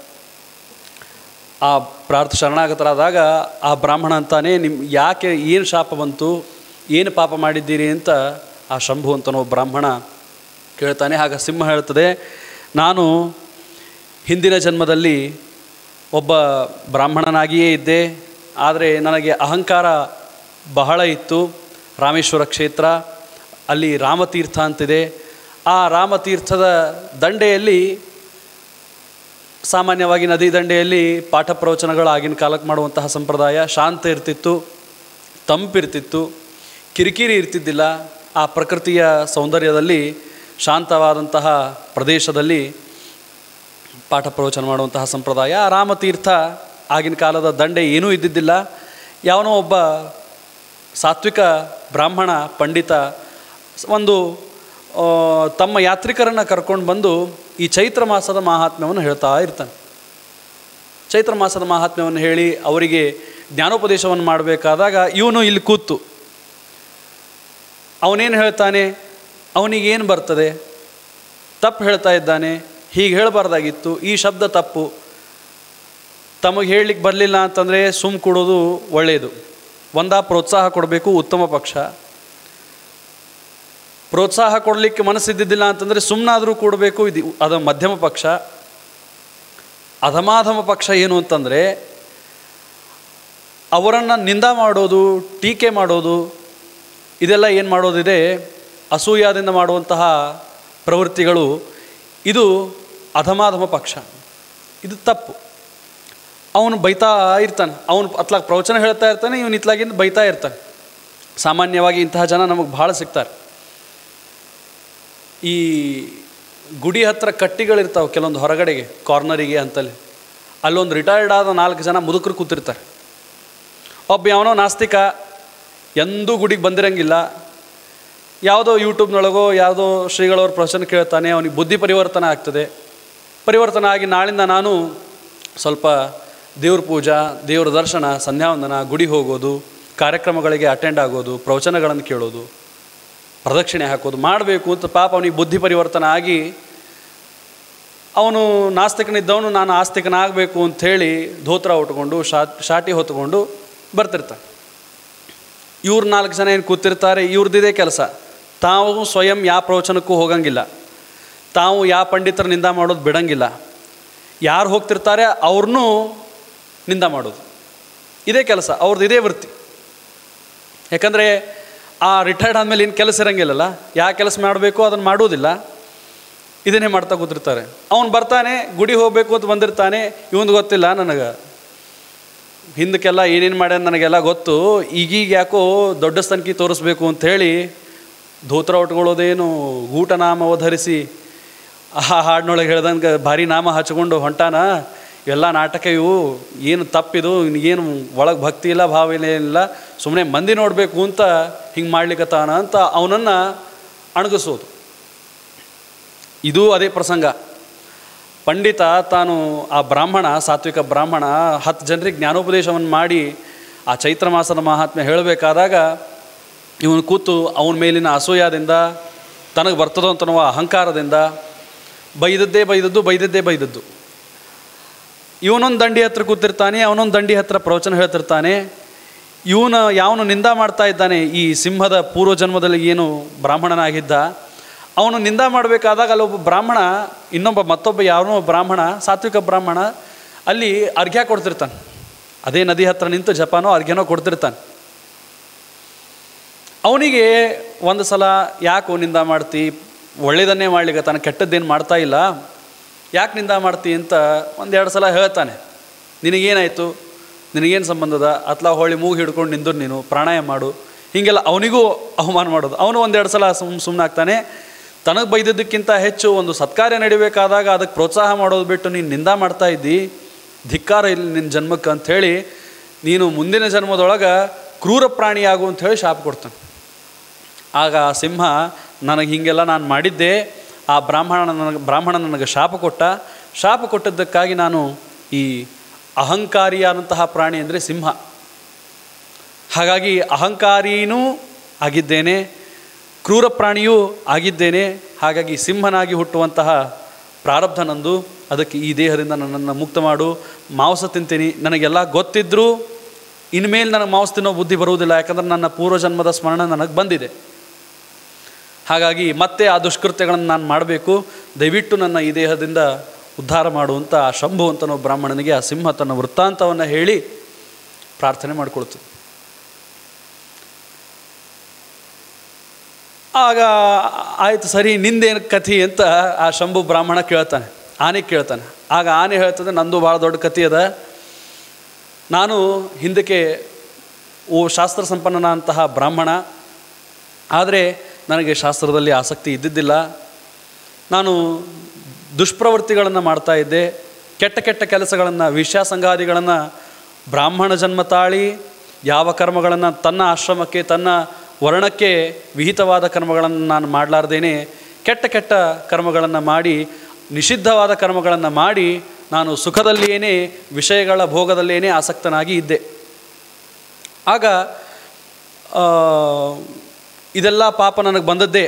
ಆ ಪ್ರಾರ್ಥ ಶರಣಾಗತರಾದಾಗ ಆ ಬ್ರಾಹ್ಮಣ ಅಂತಾನೆ ನಿಮ್ಮ ಯಾಕೆ ಏನು ಶಾಪ ಬಂತು ಏನು ಪಾಪ ಮಾಡಿದ್ದೀರಿ ಅಂತ ಆ ಶಂಭು ಅಂತನೋ ಬ್ರಾಹ್ಮಣ ಕೇಳ್ತಾನೆ ಆಗ ಸಿಂಹ ಹೇಳ್ತದೆ ನಾನು ಹಿಂದಿನ ಜನ್ಮದಲ್ಲಿ ಒಬ್ಬ ಬ್ರಾಹ್ಮಣನಾಗಿಯೇ ಇದ್ದೆ ಆದರೆ ನನಗೆ ಅಹಂಕಾರ ಬಹಳ ಇತ್ತು ರಾಮೇಶ್ವರ ಕ್ಷೇತ್ರ ಅಲ್ಲಿ ರಾಮತೀರ್ಥ ಅಂತಿದೆ ಆ ರಾಮತೀರ್ಥದ ದಂಡೆಯಲ್ಲಿ ಸಾಮಾನ್ಯವಾಗಿ ನದಿ ದಂಡೆಯಲ್ಲಿ ಪಾಠ ಪ್ರವಚನಗಳು ಆಗಿನ ಕಾಲಕ್ಕೆ ಮಾಡುವಂತಹ ಸಂಪ್ರದಾಯ ಶಾಂತ ಇರ್ತಿತ್ತು ತಂಪಿರ್ತಿತ್ತು ಕಿರಿಕಿರಿ ಇರ್ತಿದ್ದಿಲ್ಲ ಆ ಪ್ರಕೃತಿಯ ಸೌಂದರ್ಯದಲ್ಲಿ ಶಾಂತವಾದಂತಹ ಪ್ರದೇಶದಲ್ಲಿ ಪಾಠ ಪ್ರವಚನ ಮಾಡುವಂತಹ ಸಂಪ್ರದಾಯ ಆ ರಾಮತೀರ್ಥ ಆಗಿನ ಕಾಲದ ದಂಡೆ ಏನೂ ಇದ್ದಿದ್ದಿಲ್ಲ ಯಾವನೋ ಒಬ್ಬ ಸಾತ್ವಿಕ ಬ್ರಾಹ್ಮಣ ಪಂಡಿತ ಒಂದು ಆ, ತಮ್ಮ ಯಾತ್ರಿಕರನ್ನು ಕರ್ಕೊಂಡು ಬಂದು ಈ ಚೈತ್ರ ಮಾಸದ ಮಹಾತ್ಮ್ಯವನ್ನು ಹೇಳ್ತಾ ಇರ್ತಾನೆ ಚೈತ್ರ ಮಾಸದ ಮಹಾತ್ಮ್ಯವನ್ನು ಹೇಳಿ ಅವರಿಗೆ ಜ್ಞಾನೋಪದೇಶವನ್ನು ಮಾಡಬೇಕಾದಾಗ ಇವನು ಇಲ್ಲಿ ಕೂತು ಅವನೇನು ಹೇಳ್ತಾನೆ ಅವನಿಗೇನು ಬರ್ತದೆ ತಪ್ಪು ಹೇಳ್ತಾ ಇದ್ದಾನೆ ಹೀಗೆ ಹೇಳಬಾರ್ದಾಗಿತ್ತು ಈ ಶಬ್ದ ತಪ್ಪು ತಮಗೆ ಹೇಳಲಿಕ್ಕೆ ಬರಲಿಲ್ಲ ಅಂತಂದರೆ ಸುಮ್ ಕೊಡೋದು ಒಳ್ಳೆಯದು ಒಂದ ಪ್ರೋತ್ಸಾಹ ಕೊಡಬೇಕು ಉತ್ತಮ ಪಕ್ಷ ಪ್ರೋತ್ಸಾಹ ಕೊಡಲಿಕ್ಕೆ ಮನಸ್ಸಿದ್ದಿದ್ದಿಲ್ಲ ಅಂತಂದರೆ ಸುಮ್ಮನಾದರೂ ಕೊಡಬೇಕು ಇದು ಅದು ಮಧ್ಯಮ ಪಕ್ಷ ಅಧಮಾಧಮ ಪಕ್ಷ ಏನು ಅಂತಂದರೆ ಅವರನ್ನು ನಿಂದ ಮಾಡೋದು ಟೀಕೆ ಮಾಡೋದು ಇದೆಲ್ಲ ಏನು ಮಾಡೋದಿದೆ ಅಸೂಯಾದಿಂದ ಮಾಡುವಂತಹ ಪ್ರವೃತ್ತಿಗಳು ಇದು ಅಧಮಾಧಮ ಪಕ್ಷ ಇದು ತಪ್ಪು ಅವನು ಬೈತಾ ಇರ್ತಾನೆ ಅವನು ಅತ್ಲಾಗ ಪ್ರವಚನ ಹೇಳ್ತಾ ಇರ್ತಾನೆ ಇವನು ಇತ್ಲಾಗಿಂದ ಬೈತಾ ಇರ್ತಾನೆ ಸಾಮಾನ್ಯವಾಗಿ ಇಂತಹ ಜನ ನಮಗೆ ಭಾಳ ಸಿಗ್ತಾರೆ ಈ ಗುಡಿ ಹತ್ರ ಕಟ್ಟಿಗಳಿರ್ತಾವೆ ಕೆಲವೊಂದು ಹೊರಗಡೆಗೆ ಕಾರ್ನರಿಗೆ ಅಂತಲ್ಲಿ ಅಲ್ಲೊಂದು ರಿಟೈರ್ಡ್ ಆದ ನಾಲ್ಕು ಜನ ಮುದುಕರು ಕೂತಿರ್ತಾರೆ ಒಬ್ಬ ಯಾವನೋ ನಾಸ್ತಿಕ ಎಂದೂ ಗುಡಿಗೆ ಬಂದಿರಂಗಿಲ್ಲ ಯಾವುದೋ ಯೂಟ್ಯೂಬ್ನೊಳಗೋ ಯಾವುದೋ ಶ್ರೀಗಳವ್ರ ಪ್ರವಚನ ಕೇಳ್ತಾನೆ ಅವನಿಗೆ ಬುದ್ಧಿ ಪರಿವರ್ತನೆ ಆಗ್ತದೆ ಪರಿವರ್ತನೆ ಆಗಿ ನಾಳಿಂದ ನಾನು ಸ್ವಲ್ಪ ದೇವ್ರ ಪೂಜಾ ದೇವ್ರ ದರ್ಶನ ಸಂಧ್ಯಾವಂದನ ಗುಡಿ ಹೋಗೋದು ಕಾರ್ಯಕ್ರಮಗಳಿಗೆ ಅಟೆಂಡ್ ಆಗೋದು ಪ್ರವಚನಗಳನ್ನು ಕೇಳೋದು ಪ್ರದಕ್ಷಿಣೆ ಹಾಕೋದು ಮಾಡಬೇಕು ಅಂತ ಪಾಪ ಅವನಿಗೆ ಬುದ್ಧಿ ಪರಿವರ್ತನೆ ಆಗಿ ಅವನು ನಾಸ್ತಿಕನಿದ್ದವನು ನಾನು ಆಸ್ತಿಕನಾಗಬೇಕು ಅಂಥೇಳಿ ಧೋತ್ರ ಉಟ್ಕೊಂಡು ಶಾ ಶಾಟಿ ಹೊತ್ಕೊಂಡು ಬರ್ತಿರ್ತಾನೆ ಇವ್ರು ನಾಲ್ಕು ಜನ ಏನು ಕೂತಿರ್ತಾರೆ ಇವ್ರದ್ದಿದೆ ಕೆಲಸ ತಾವು ಸ್ವಯಂ ಯಾವ ಪ್ರವಚನಕ್ಕೂ ಹೋಗಂಗಿಲ್ಲ ತಾವು ಯಾವ ಪಂಡಿತರ ನಿಂದ ಮಾಡೋದು ಬಿಡಂಗಿಲ್ಲ ಯಾರು ಹೋಗ್ತಿರ್ತಾರೆ ಅವ್ರನ್ನೂ ನಿಂದ ಮಾಡೋದು ಇದೇ ಕೆಲಸ ಅವ್ರದ್ದು ಇದೇ ವೃತ್ತಿ ಯಾಕಂದರೆ ಆ ರಿಟೈರ್ಡ್ ಆದಮೇಲೆ ಏನು ಕೆಲಸ ಇರಂಗಿಲ್ಲಲ್ಲ ಯಾವ ಕೆಲಸ ಮಾಡಬೇಕು ಅದನ್ನು ಮಾಡೋದಿಲ್ಲ ಇದನ್ನೇ ಮಾಡ್ತಾ ಕೂತಿರ್ತಾರೆ ಅವನು ಬರ್ತಾನೆ ಗುಡಿ ಹೋಗಬೇಕು ಅಂತ ಬಂದಿರ್ತಾನೆ ಇವನು ಗೊತ್ತಿಲ್ಲ ನನಗೆ ಹಿಂದಕ್ಕೆಲ್ಲ ಏನೇನು ಮಾಡ್ಯಾನ ನನಗೆಲ್ಲ ಗೊತ್ತು ಈಗೀಗ ಯಾಕೋ ದೊಡ್ಡ ಸ್ತನಕಿ ತೋರಿಸ್ಬೇಕು ಅಂಥೇಳಿ ಧೋತ್ರ ಉಟ್ಕೊಳ್ಳೋದೇನು ಗೂಟ ನಾಮವ ಧರಿಸಿ ಆ ಹಾಡಿನೊಳಗೆ ಹೇಳ್ದಂಗೆ ಭಾರಿ ನಾಮ ಹಚ್ಕೊಂಡು ಹೊಂಟಾನ ಎಲ್ಲ ನಾಟಕ ಇವು ಏನು ತಪ್ಪಿದು ಏನು ಒಳಗೆ ಭಕ್ತಿ ಇಲ್ಲ ಭಾವ ಇಲ್ಲ ಏನಿಲ್ಲ ಸುಮ್ಮನೆ ಮಂದಿ ನೋಡಬೇಕು ಅಂತ ಹಿಂಗೆ ಮಾಡ್ಲಿಕ್ಕತ್ತಾನ ಅಂತ ಅವನನ್ನು ಅಣಗಿಸೋದು ಇದು ಅದೇ ಪ್ರಸಂಗ ಪಂಡಿತ ತಾನು ಆ ಬ್ರಾಹ್ಮಣ ಸಾತ್ವಿಕ ಬ್ರಾಹ್ಮಣ ಹತ್ತು ಜನರಿಗೆ ಜ್ಞಾನೋಪದೇಶವನ್ನು ಮಾಡಿ ಆ ಚೈತ್ರ ಮಾಸದ ಮಹಾತ್ಮೆ ಹೇಳಬೇಕಾದಾಗ ಇವನು ಕೂತು ಅವನ ಮೇಲಿನ ಅಸೂಯದಿಂದ ತನಗೆ ಬರ್ತದೋ ಅಂತನ್ನುವ ಅಹಂಕಾರದಿಂದ ಬೈದದ್ದೇ ಬೈದದ್ದು ಬೈದದ್ದೇ ಬೈದದ್ದು ಇವನೊಂದು ದಂಡಿ ಹತ್ರ ಕೂತಿರ್ತಾನೆ ಅವನೊಂದು ದಂಡಿ ಹತ್ರ ಪ್ರವಚನ ಹೇಳ್ತಿರ್ತಾನೆ ಇವನು ಯಾವನು ನಿಂದ ಮಾಡ್ತಾ ಇದ್ದಾನೆ ಈ ಸಿಂಹದ ಪೂರ್ವ ಜನ್ಮದಲ್ಲಿ ಏನು ಬ್ರಾಹ್ಮಣನಾಗಿದ್ದ ಅವನು ನಿಂದ ಮಾಡಬೇಕಾದಾಗ ಅಲ್ಲೊಬ್ಬ ಬ್ರಾಹ್ಮಣ ಇನ್ನೊಬ್ಬ ಮತ್ತೊಬ್ಬ ಯಾವನೋ ಬ್ರಾಹ್ಮಣ ಸಾತ್ವಿಕ ಬ್ರಾಹ್ಮಣ ಅಲ್ಲಿ ಅರ್ಘ್ಯ ಕೊಡ್ತಿರ್ತಾನೆ ಅದೇ ನದಿ ಹತ್ರ ನಿಂತು ಜಪಾನೋ ಅರ್ಘ್ಯನೋ ಕೊಡ್ತಿರ್ತಾನೆ ಅವನಿಗೆ ಒಂದು ಸಲ ಯಾಕೆ ನಿಂದ ಮಾಡ್ತಿ ಒಳ್ಳೇದನ್ನೇ ಮಾಡ್ಲಿಕ್ಕೆ ತಾನು ಕೆಟ್ಟದ್ದೇನು ಮಾಡ್ತಾ ಇಲ್ಲ ಯಾಕೆ ನಿಂದ ಮಾಡ್ತಿ ಅಂತ ಒಂದೆರಡು ಸಲ ಹೇಳ್ತಾನೆ ನಿನಗೇನಾಯಿತು ನಿನಗೇನು ಸಂಬಂಧದ ಅತ್ಲಾ ಹೊಳ್ಳಿ ಮೂಗು ಹಿಡ್ಕೊಂಡು ನಿಂದ್ರು ನೀನು ಪ್ರಾಣಾಯಾಮ ಮಾಡು ಹೀಗೆಲ್ಲ ಅವನಿಗೂ ಅವಮಾನ ಮಾಡೋದು ಅವನು ಒಂದೆರಡು ಸಲ ಸುಮ್ ಸುಮ್ಮನಾಗ್ತಾನೆ ತನಗೆ ಬೈದಿದ್ದಕ್ಕಿಂತ ಹೆಚ್ಚು ಒಂದು ಸತ್ಕಾರ್ಯ ನಡಿಬೇಕಾದಾಗ ಅದಕ್ಕೆ ಪ್ರೋತ್ಸಾಹ ಮಾಡೋದು ಬಿಟ್ಟು ನೀನು ನಿಂದ ಮಾಡ್ತಾ ಇದ್ದಿ ಧಿಕ್ಕಾರ ಇಲ್ಲಿ ನಿನ್ನ ಜನ್ಮಕ್ಕೆ ಅಂಥೇಳಿ ನೀನು ಮುಂದಿನ ಜನ್ಮದೊಳಗೆ ಕ್ರೂರ ಪ್ರಾಣಿಯಾಗು ಅಂಥೇಳಿ ಶಾಪ ಕೊಡ್ತಾನೆ ಆಗ ಆ ಸಿಂಹ ನನಗೆ ಹೀಗೆಲ್ಲ ನಾನು ಮಾಡಿದ್ದೆ ಆ ಬ್ರಾಹ್ಮಣ ನನಗೆ ಬ್ರಾಹ್ಮಣ ನನಗೆ ಶಾಪ ಕೊಟ್ಟ ಶಾಪ ಕೊಟ್ಟದ್ದಕ್ಕಾಗಿ ನಾನು ಈ ಅಹಂಕಾರಿಯಾದಂತಹ ಪ್ರಾಣಿ ಅಂದರೆ ಸಿಂಹ ಹಾಗಾಗಿ ಅಹಂಕಾರಿನೂ ಆಗಿದ್ದೇನೆ ಕ್ರೂರ ಪ್ರಾಣಿಯೂ ಆಗಿದ್ದೇನೆ ಹಾಗಾಗಿ ಸಿಂಹನಾಗಿ ಹುಟ್ಟುವಂತಹ ಪ್ರಾರಬ್ಧ ನಂದು ಅದಕ್ಕೆ ಈ ದೇಹದಿಂದ ನನ್ನನ್ನು ಮುಕ್ತ ಮಾಡು ಮಾಂಸ ತಿಂತೀನಿ ನನಗೆಲ್ಲ ಗೊತ್ತಿದ್ದರೂ ಇನ್ಮೇಲೆ ನನಗೆ ಮಾಂಸ ತಿನ್ನೋ ಬುದ್ಧಿ ಬರುವುದಿಲ್ಲ ಯಾಕಂದ್ರೆ ನನ್ನ ಪೂರ್ವಜನ್ಮದ ಸ್ಮರಣ ನನಗೆ ಬಂದಿದೆ ಹಾಗಾಗಿ ಮತ್ತೆ ಆ ದುಷ್ಕೃತ್ಯಗಳನ್ನು ನಾನು ಮಾಡಬೇಕು ದಯವಿಟ್ಟು ನನ್ನ ಈ ದೇಹದಿಂದ ಉದ್ಧಾರ ಮಾಡುವಂಥ ಆ ಶಂಭು ಅಂತನೋ ಬ್ರಾಹ್ಮಣನಿಗೆ ಆ ಸಿಂಹ ತನ್ನ ವೃತ್ತಾಂತವನ್ನು ಹೇಳಿ ಪ್ರಾರ್ಥನೆ ಮಾಡಿಕೊಳ್ತದೆ ಆಗ ಆಯಿತು ಸರಿ ನಿಂದೇನು ಕಥೆ ಅಂತ ಆ ಶಂಭು ಬ್ರಾಹ್ಮಣ ಕೇಳ್ತಾನೆ ಆನೆ ಕೇಳ್ತಾನೆ ಆಗ ಆನೆ ಹೇಳ್ತದೆ ನಂದು ಭಾಳ ದೊಡ್ಡ ಕಥೆ ಅದ ನಾನು ಹಿಂದಕ್ಕೆ ಓ ಶಾಸ್ತ್ರ ಸಂಪನ್ನನಂತಹ ಬ್ರಾಹ್ಮಣ ಆದರೆ ನನಗೆ ಶಾಸ್ತ್ರದಲ್ಲಿ ಆಸಕ್ತಿ ಇದ್ದಿದ್ದಿಲ್ಲ ನಾನು ದುಷ್ಪ್ರವೃತ್ತಿಗಳನ್ನು ಮಾಡ್ತಾ ಇದ್ದೆ ಕೆಟ್ಟ ಕೆಟ್ಟ ಕೆಲಸಗಳನ್ನು ವಿಷಾಸಂಗಾದಿಗಳನ್ನು ಬ್ರಾಹ್ಮಣ ಜನ್ಮ ತಾಳಿ ಯಾವ ಕರ್ಮಗಳನ್ನು ತನ್ನ ಆಶ್ರಮಕ್ಕೆ ತನ್ನ ವರ್ಣಕ್ಕೆ ವಿಹಿತವಾದ ಕರ್ಮಗಳನ್ನು ನಾನು ಮಾಡಲಾರ್ದೇನೆ ಕೆಟ್ಟ ಕೆಟ್ಟ ಕರ್ಮಗಳನ್ನು ಮಾಡಿ ನಿಷಿದ್ಧವಾದ ಕರ್ಮಗಳನ್ನು ಮಾಡಿ ನಾನು ಸುಖದಲ್ಲಿಯೇ ವಿಷಯಗಳ ಭೋಗದಲ್ಲಿಯೇ ಆಸಕ್ತನಾಗಿ ಇದ್ದೆ ಆಗ ಆ, ಇದೆಲ್ಲ ಪಾಪ ನನಗೆ ಬಂದದ್ದೇ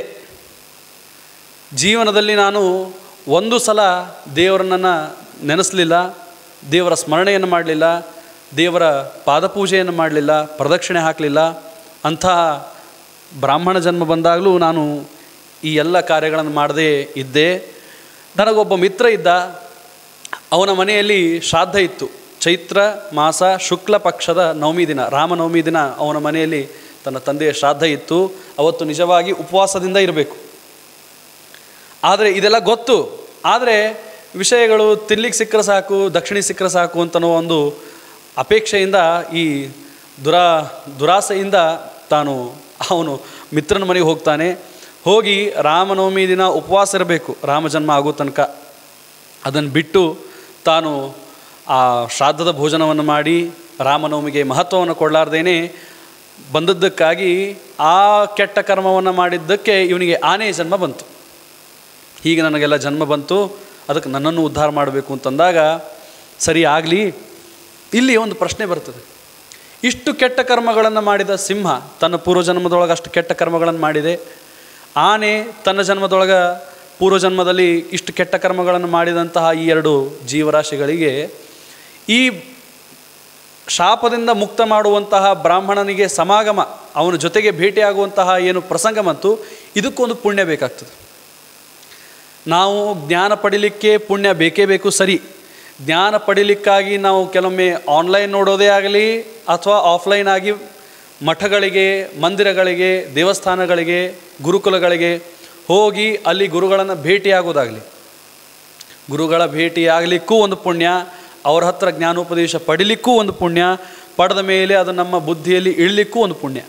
ಜೀವನದಲ್ಲಿ ನಾನು ಒಂದು ಸಲ ದೇವರನ್ನು ನೆನೆಸಲಿಲ್ಲ ದೇವರ ಸ್ಮರಣೆಯನ್ನು ಮಾಡಲಿಲ್ಲ ದೇವರ ಪಾದಪೂಜೆಯನ್ನು ಮಾಡಲಿಲ್ಲ ಪ್ರದಕ್ಷಿಣೆ ಹಾಕಲಿಲ್ಲ ಅಂತಹ ಬ್ರಾಹ್ಮಣ ಜನ್ಮ ಬಂದಾಗಲೂ ನಾನು ಈ ಎಲ್ಲ ಕಾರ್ಯಗಳನ್ನು ಮಾಡದೇ ಇದ್ದೆ ನನಗೊಬ್ಬ ಮಿತ್ರ ಇದ್ದ ಅವನ ಮನೆಯಲ್ಲಿ ಶ್ರಾದ್ದ ಇತ್ತು ಚೈತ್ರ ಮಾಸ ಶುಕ್ಲ ಪಕ್ಷದ ನವಮಿ ದಿನ ರಾಮನವಮಿ ದಿನ ಅವನ ಮನೆಯಲ್ಲಿ ತನ್ನ ತಂದೆಯ ಶ್ರಾದ್ದ ಇತ್ತು ಅವತ್ತು ನಿಜವಾಗಿ ಉಪವಾಸದಿಂದ ಇರಬೇಕು ಆದರೆ ಇದೆಲ್ಲ ಗೊತ್ತು ಆದರೆ ವಿಷಯಗಳು ತಿನ್ಲಿಕ್ಕೆ ಸಿಕ್ಕರೆ ಸಾಕು ದಕ್ಷಿಣ ಸಿಕ್ಕರೆ ಸಾಕು ಅಂತನೋ ಒಂದು ಅಪೇಕ್ಷೆಯಿಂದ ಈ ದುರಾ ದುರಾಸೆಯಿಂದ ತಾನು ಅವನು ಮಿತ್ರನ ಮನೆಗೆ ಹೋಗ್ತಾನೆ ಹೋಗಿ ರಾಮನವಮಿ ದಿನ ಉಪವಾಸ ಇರಬೇಕು ರಾಮಜನ್ಮ ಆಗೋ ತನಕ ಅದನ್ನು ಬಿಟ್ಟು ತಾನು ಆ ಶ್ರಾದ್ದದ ಭೋಜನವನ್ನು ಮಾಡಿ ರಾಮನವಮಿಗೆ ಮಹತ್ವವನ್ನು ಕೊಡಲಾರ್ದೇನೆ ಬಂದದ್ದಕ್ಕಾಗಿ ಆ ಕೆಟ್ಟ ಕರ್ಮವನ್ನು ಮಾಡಿದ್ದಕ್ಕೆ ಇವನಿಗೆ ಆನೆಯ ಜನ್ಮ ಬಂತು ಹೀಗೆ ನನಗೆಲ್ಲ ಜನ್ಮ ಬಂತು ಅದಕ್ಕೆ ನನ್ನನ್ನು ಉದ್ಧಾರ ಮಾಡಬೇಕು ಅಂತಂದಾಗ ಸರಿ ಆಗಲಿ ಇಲ್ಲಿ ಒಂದು ಪ್ರಶ್ನೆ ಬರ್ತದೆ ಇಷ್ಟು ಕೆಟ್ಟ ಕರ್ಮಗಳನ್ನು ಮಾಡಿದ ಸಿಂಹ ತನ್ನ ಪೂರ್ವಜನ್ಮದೊಳಗೆ ಅಷ್ಟು ಕೆಟ್ಟ ಕರ್ಮಗಳನ್ನು ಮಾಡಿದೆ ಆನೆ ತನ್ನ ಜನ್ಮದೊಳಗೆ ಪೂರ್ವಜನ್ಮದಲ್ಲಿ ಇಷ್ಟು ಕೆಟ್ಟ ಕರ್ಮಗಳನ್ನು ಮಾಡಿದಂತಹ ಈ ಎರಡು ಜೀವರಾಶಿಗಳಿಗೆ ಈ ಶಾಪದಿಂದ ಮುಕ್ತ ಮಾಡುವಂತಹ ಬ್ರಾಹ್ಮಣನಿಗೆ ಸಮಾಗಮ ಅವನ ಜೊತೆಗೆ ಭೇಟಿಯಾಗುವಂತಹ ಏನು ಪ್ರಸಂಗ ಬಂತು ಇದಕ್ಕೊಂದು ಪುಣ್ಯ ಬೇಕಾಗ್ತದೆ ನಾವು ಜ್ಞಾನ ಪಡಿಲಿಕ್ಕೆ ಪುಣ್ಯ ಬೇಕೇ ಬೇಕು ಸರಿ ಜ್ಞಾನ ಪಡಿಲಿಕ್ಕಾಗಿ ನಾವು ಕೆಲವೊಮ್ಮೆ ಆನ್ಲೈನ್ ನೋಡೋದೇ ಆಗಲಿ ಅಥವಾ ಆಫ್ಲೈನ್ ಆಗಿ ಮಠಗಳಿಗೆ ಮಂದಿರಗಳಿಗೆ ದೇವಸ್ಥಾನಗಳಿಗೆ ಗುರುಕುಲಗಳಿಗೆ ಹೋಗಿ ಅಲ್ಲಿ ಗುರುಗಳನ್ನು ಭೇಟಿಯಾಗೋದಾಗಲಿ ಗುರುಗಳ ಭೇಟಿಯಾಗಲಿಕ್ಕೂ ಒಂದು ಪುಣ್ಯ ಅವ್ರ ಹತ್ರ ಜ್ಞಾನೋಪದೇಶ ಪಡಿಲಿಕ್ಕೂ ಒಂದು ಪುಣ್ಯ ಪಡೆದ ಮೇಲೆ ಅದು ನಮ್ಮ ಬುದ್ಧಿಯಲ್ಲಿ ಇಳಲಿಕ್ಕೂ ಒಂದು ಪುಣ್ಯ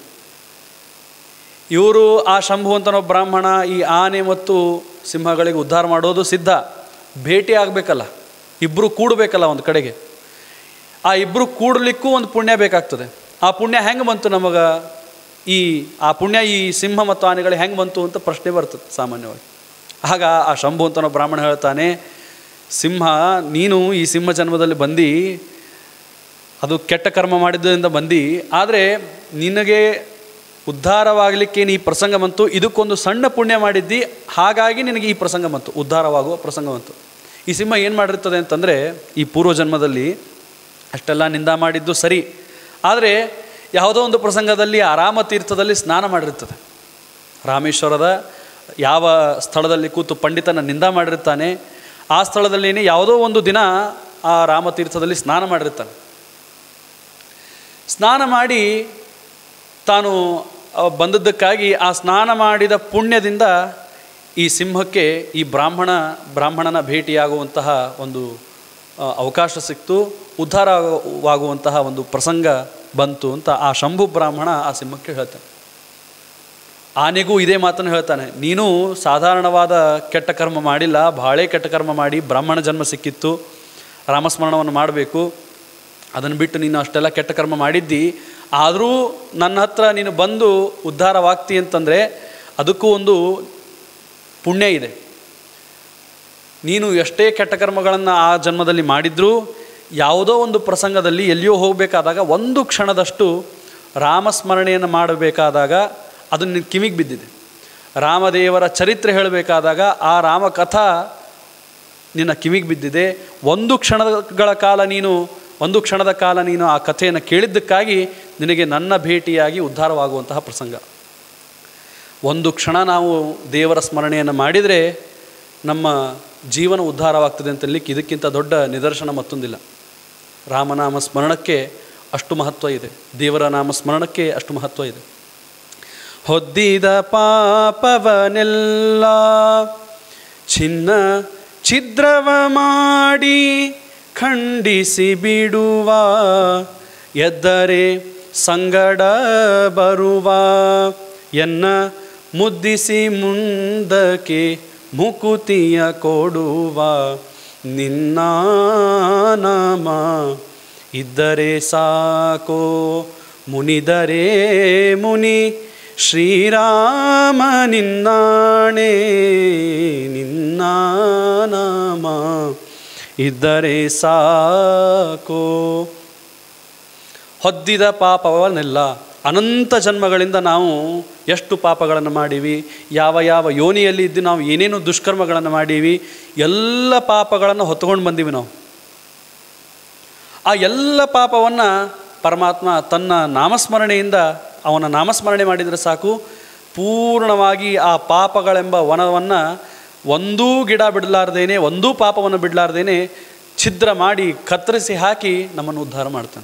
ಇವರು ಆ ಶಂಭು ಅಂತನೋ ಬ್ರಾಹ್ಮಣ ಈ ಆನೆ ಮತ್ತು ಸಿಂಹಗಳಿಗೆ ಉದ್ಧಾರ ಮಾಡೋದು ಸಿದ್ಧ ಭೇಟಿ ಆಗಬೇಕಲ್ಲ ಇಬ್ಬರು ಕೂಡಬೇಕಲ್ಲ ಒಂದು ಕಡೆಗೆ ಆ ಇಬ್ಬರು ಕೂಡಲಿಕ್ಕೂ ಒಂದು ಪುಣ್ಯ ಬೇಕಾಗ್ತದೆ ಆ ಪುಣ್ಯ ಹೆಂಗೆ ಬಂತು ನಮಗೆ ಈ ಆ ಪುಣ್ಯ ಈ ಸಿಂಹ ಮತ್ತು ಆನೆಗಳಿಗೆ ಹೆಂಗೆ ಬಂತು ಅಂತ ಪ್ರಶ್ನೆ ಬರ್ತದೆ ಸಾಮಾನ್ಯವಾಗಿ ಆಗ ಆ ಶಂಭು ಅಂತನೋ ಬ್ರಾಹ್ಮಣ ಹೇಳ್ತಾನೆ ಸಿಂಹ ನೀನು ಈ ಸಿಂಹ ಜನ್ಮದಲ್ಲಿ ಬಂದು ಅದು ಕೆಟ್ಟ ಕರ್ಮ ಮಾಡಿದ್ದರಿಂದ ಬಂದು ಆದರೆ ನಿನಗೆ ಉದ್ಧಾರವಾಗಲಿಕ್ಕೆ ಈ ಪ್ರಸಂಗ ಬಂತು ಇದಕ್ಕೊಂದು ಸಣ್ಣ ಪುಣ್ಯ ಮಾಡಿದ್ದಿ ಹಾಗಾಗಿ ನಿನಗೆ ಈ ಪ್ರಸಂಗ ಬಂತು ಉದ್ಧಾರವಾಗುವ ಪ್ರಸಂಗ ಬಂತು ಈ ಸಿಂಹ ಏನು ಮಾಡಿರ್ತದೆ ಅಂತಂದರೆ ಈ ಪೂರ್ವಜನ್ಮದಲ್ಲಿ ಅಷ್ಟೆಲ್ಲ ನಿಂದ ಮಾಡಿದ್ದು ಸರಿ ಆದರೆ ಯಾವುದೋ ಒಂದು ಪ್ರಸಂಗದಲ್ಲಿ ಆ ರಾಮ ತೀರ್ಥದಲ್ಲಿ ಸ್ನಾನ ಮಾಡಿರ್ತದೆ ರಾಮೇಶ್ವರದ ಯಾವ ಸ್ಥಳದಲ್ಲಿ ಕೂತು ಪಂಡಿತನ ನಿಂದ ಮಾಡಿರ್ತಾನೆ ಆ ಸ್ಥಳದಲ್ಲಿನೇ ಯಾವುದೋ ಒಂದು ದಿನ ಆ ರಾಮತೀರ್ಥದಲ್ಲಿ ಸ್ನಾನ ಮಾಡಿರ್ತಾನೆ ಸ್ನಾನ ಮಾಡಿ ತಾನು ಅವ ಬಂದದ್ದಕ್ಕಾಗಿ ಆ ಸ್ನಾನ ಮಾಡಿದ ಪುಣ್ಯದಿಂದ ಈ ಸಿಂಹಕ್ಕೆ ಈ ಬ್ರಾಹ್ಮಣ ಬ್ರಾಹ್ಮಣನ ಭೇಟಿಯಾಗುವಂತಹ ಒಂದು ಆ, ಅವಕಾಶ ಸಿಕ್ತು ಉದ್ಧಾರವಾಗುವಂತಹ ಒಂದು ಪ್ರಸಂಗ ಬಂತು ಅಂತ ಆ ಶಂಭು ಬ್ರಾಹ್ಮಣ ಆ ಸಿಂಹಕ್ಕೆ ಹೇಳ್ತಾನೆ ಆನೆಗೂ ಇದೇ ಮಾತನ್ನು ಹೇಳ್ತಾನೆ ನೀನು ಸಾಧಾರಣವಾದ ಕೆಟ್ಟ ಕರ್ಮ ಮಾಡಿಲ್ಲ ಭಾಳೇ ಕೆಟ್ಟ ಕರ್ಮ ಮಾಡಿ ಬ್ರಾಹ್ಮಣ ಜನ್ಮ ಸಿಕ್ಕಿತ್ತು ರಾಮಸ್ಮರಣವನ್ನು ಮಾಡಬೇಕು ಅದನ್ನು ಬಿಟ್ಟು ನೀನು ಅಷ್ಟೆಲ್ಲ ಕೆಟ್ಟ ಕರ್ಮ ಮಾಡಿದ್ದಿ ಆದರೂ ನನ್ನ ಹತ್ರ ನೀನು ಬಂದು ಉದ್ಧಾರವಾಗ್ತಿ ಅಂತಂದರೆ ಅದಕ್ಕೂ ಒಂದು ಪುಣ್ಯ ಇದೆ ನೀನು ಎಷ್ಟೇ ಕೆಟ್ಟ ಕರ್ಮಗಳನ್ನು ಆ ಜನ್ಮದಲ್ಲಿ ಮಾಡಿದ್ರೂ ಯಾವುದೋ ಒಂದು ಪ್ರಸಂಗದಲ್ಲಿ ಎಲ್ಲಿಯೋ ಹೋಗಬೇಕಾದಾಗ ಒಂದು ಕ್ಷಣದಷ್ಟು ರಾಮಸ್ಮರಣೆಯನ್ನು ಮಾಡಬೇಕಾದಾಗ ಅದು ನಿನ್ನ ಕಿವಿಗೆ ಬಿದ್ದಿದೆ ರಾಮದೇವರ ಚರಿತ್ರೆ ಹೇಳಬೇಕಾದಾಗ ಆ ರಾಮಕಥಾ ನಿನ್ನ ಕಿವಿಗೆ ಬಿದ್ದಿದೆ ಒಂದು ಕ್ಷಣಗಳ ಕಾಲ ನೀನು ಒಂದು ಕ್ಷಣದ ಕಾಲ ನೀನು ಆ ಕಥೆಯನ್ನು ಕೇಳಿದ್ದಕ್ಕಾಗಿ ನಿನಗೆ ನನ್ನ ಭೇಟಿಯಾಗಿ ಉದ್ಧಾರವಾಗುವಂತಹ ಪ್ರಸಂಗ ಒಂದು ಕ್ಷಣ ನಾವು ದೇವರ ಸ್ಮರಣೆಯನ್ನು ಮಾಡಿದರೆ ನಮ್ಮ ಜೀವನ ಉದ್ಧಾರವಾಗ್ತದೆ ಅಂತ ಹೇಳಲಿಕ್ಕೆ ಇದಕ್ಕಿಂತ ದೊಡ್ಡ ನಿದರ್ಶನ ಮತ್ತೊಂದಿಲ್ಲ ರಾಮನಾಮ ಸ್ಮರಣಕ್ಕೆ ಅಷ್ಟು ಮಹತ್ವ ಇದೆ ದೇವರ ನಾಮ ಸ್ಮರಣಕ್ಕೆ ಅಷ್ಟು ಮಹತ್ವ ಇದೆ ಹೊದ್ದಿದ ಪಾಪವನೆಲ್ಲ ಚಿನ್ನ ಛಿದ್ರವ ಮಾಡಿ ಖಂಡಿಸಿ ಬಿಡುವ ಎದ್ದರೆ ಸಂಗಡ ಬರುವ ಎನ್ನ ಮುದ್ದಿಸಿ ಮುಂದಕ್ಕೆ ಮುಕುತಿಯ ಕೊಡುವ ನಿನ್ನ ನಾಮ ಇದ್ದರೆ ಸಾಕೋ ಮುನಿದರೆ ಮುನಿ ಶ್ರೀರಾಮ ನಿನ್ನಾಣೆ ನಿನ್ನ ನಾಮ ಇದ್ದರೆ ಸಾಕೋ ಹೊದ್ದಿದ ಪಾಪವನ್ನೆಲ್ಲ ಅನಂತ ಜನ್ಮಗಳಿಂದ ನಾವು ಎಷ್ಟು ಪಾಪಗಳನ್ನು ಮಾಡೀವಿ ಯಾವ ಯಾವ ಯೋನಿಯಲ್ಲಿ ಇದ್ದು ನಾವು ಏನೇನು ದುಷ್ಕರ್ಮಗಳನ್ನು ಮಾಡೀವಿ ಎಲ್ಲ ಪಾಪಗಳನ್ನು ಹೊತ್ಕೊಂಡು ಬಂದೀವಿ ನಾವು ಆ ಎಲ್ಲ ಪಾಪವನ್ನು ಪರಮಾತ್ಮ ತನ್ನ ನಾಮಸ್ಮರಣೆಯಿಂದ ಅವನ ನಾಮಸ್ಮರಣೆ ಮಾಡಿದರೆ ಸಾಕು ಪೂರ್ಣವಾಗಿ ಆ ಪಾಪಗಳೆಂಬ ವನವನ್ನು ಒಂದೂ ಗಿಡ ಬಿಡಲಾರ್ದೇನೆ ಒಂದೂ ಪಾಪವನ್ನು ಬಿಡಲಾರ್ದೇನೆ ಛಿದ್ರ ಮಾಡಿ ಕತ್ತರಿಸಿ ಹಾಕಿ ನಮ್ಮನ್ನು ಉದ್ಧಾರ ಮಾಡ್ತಾನೆ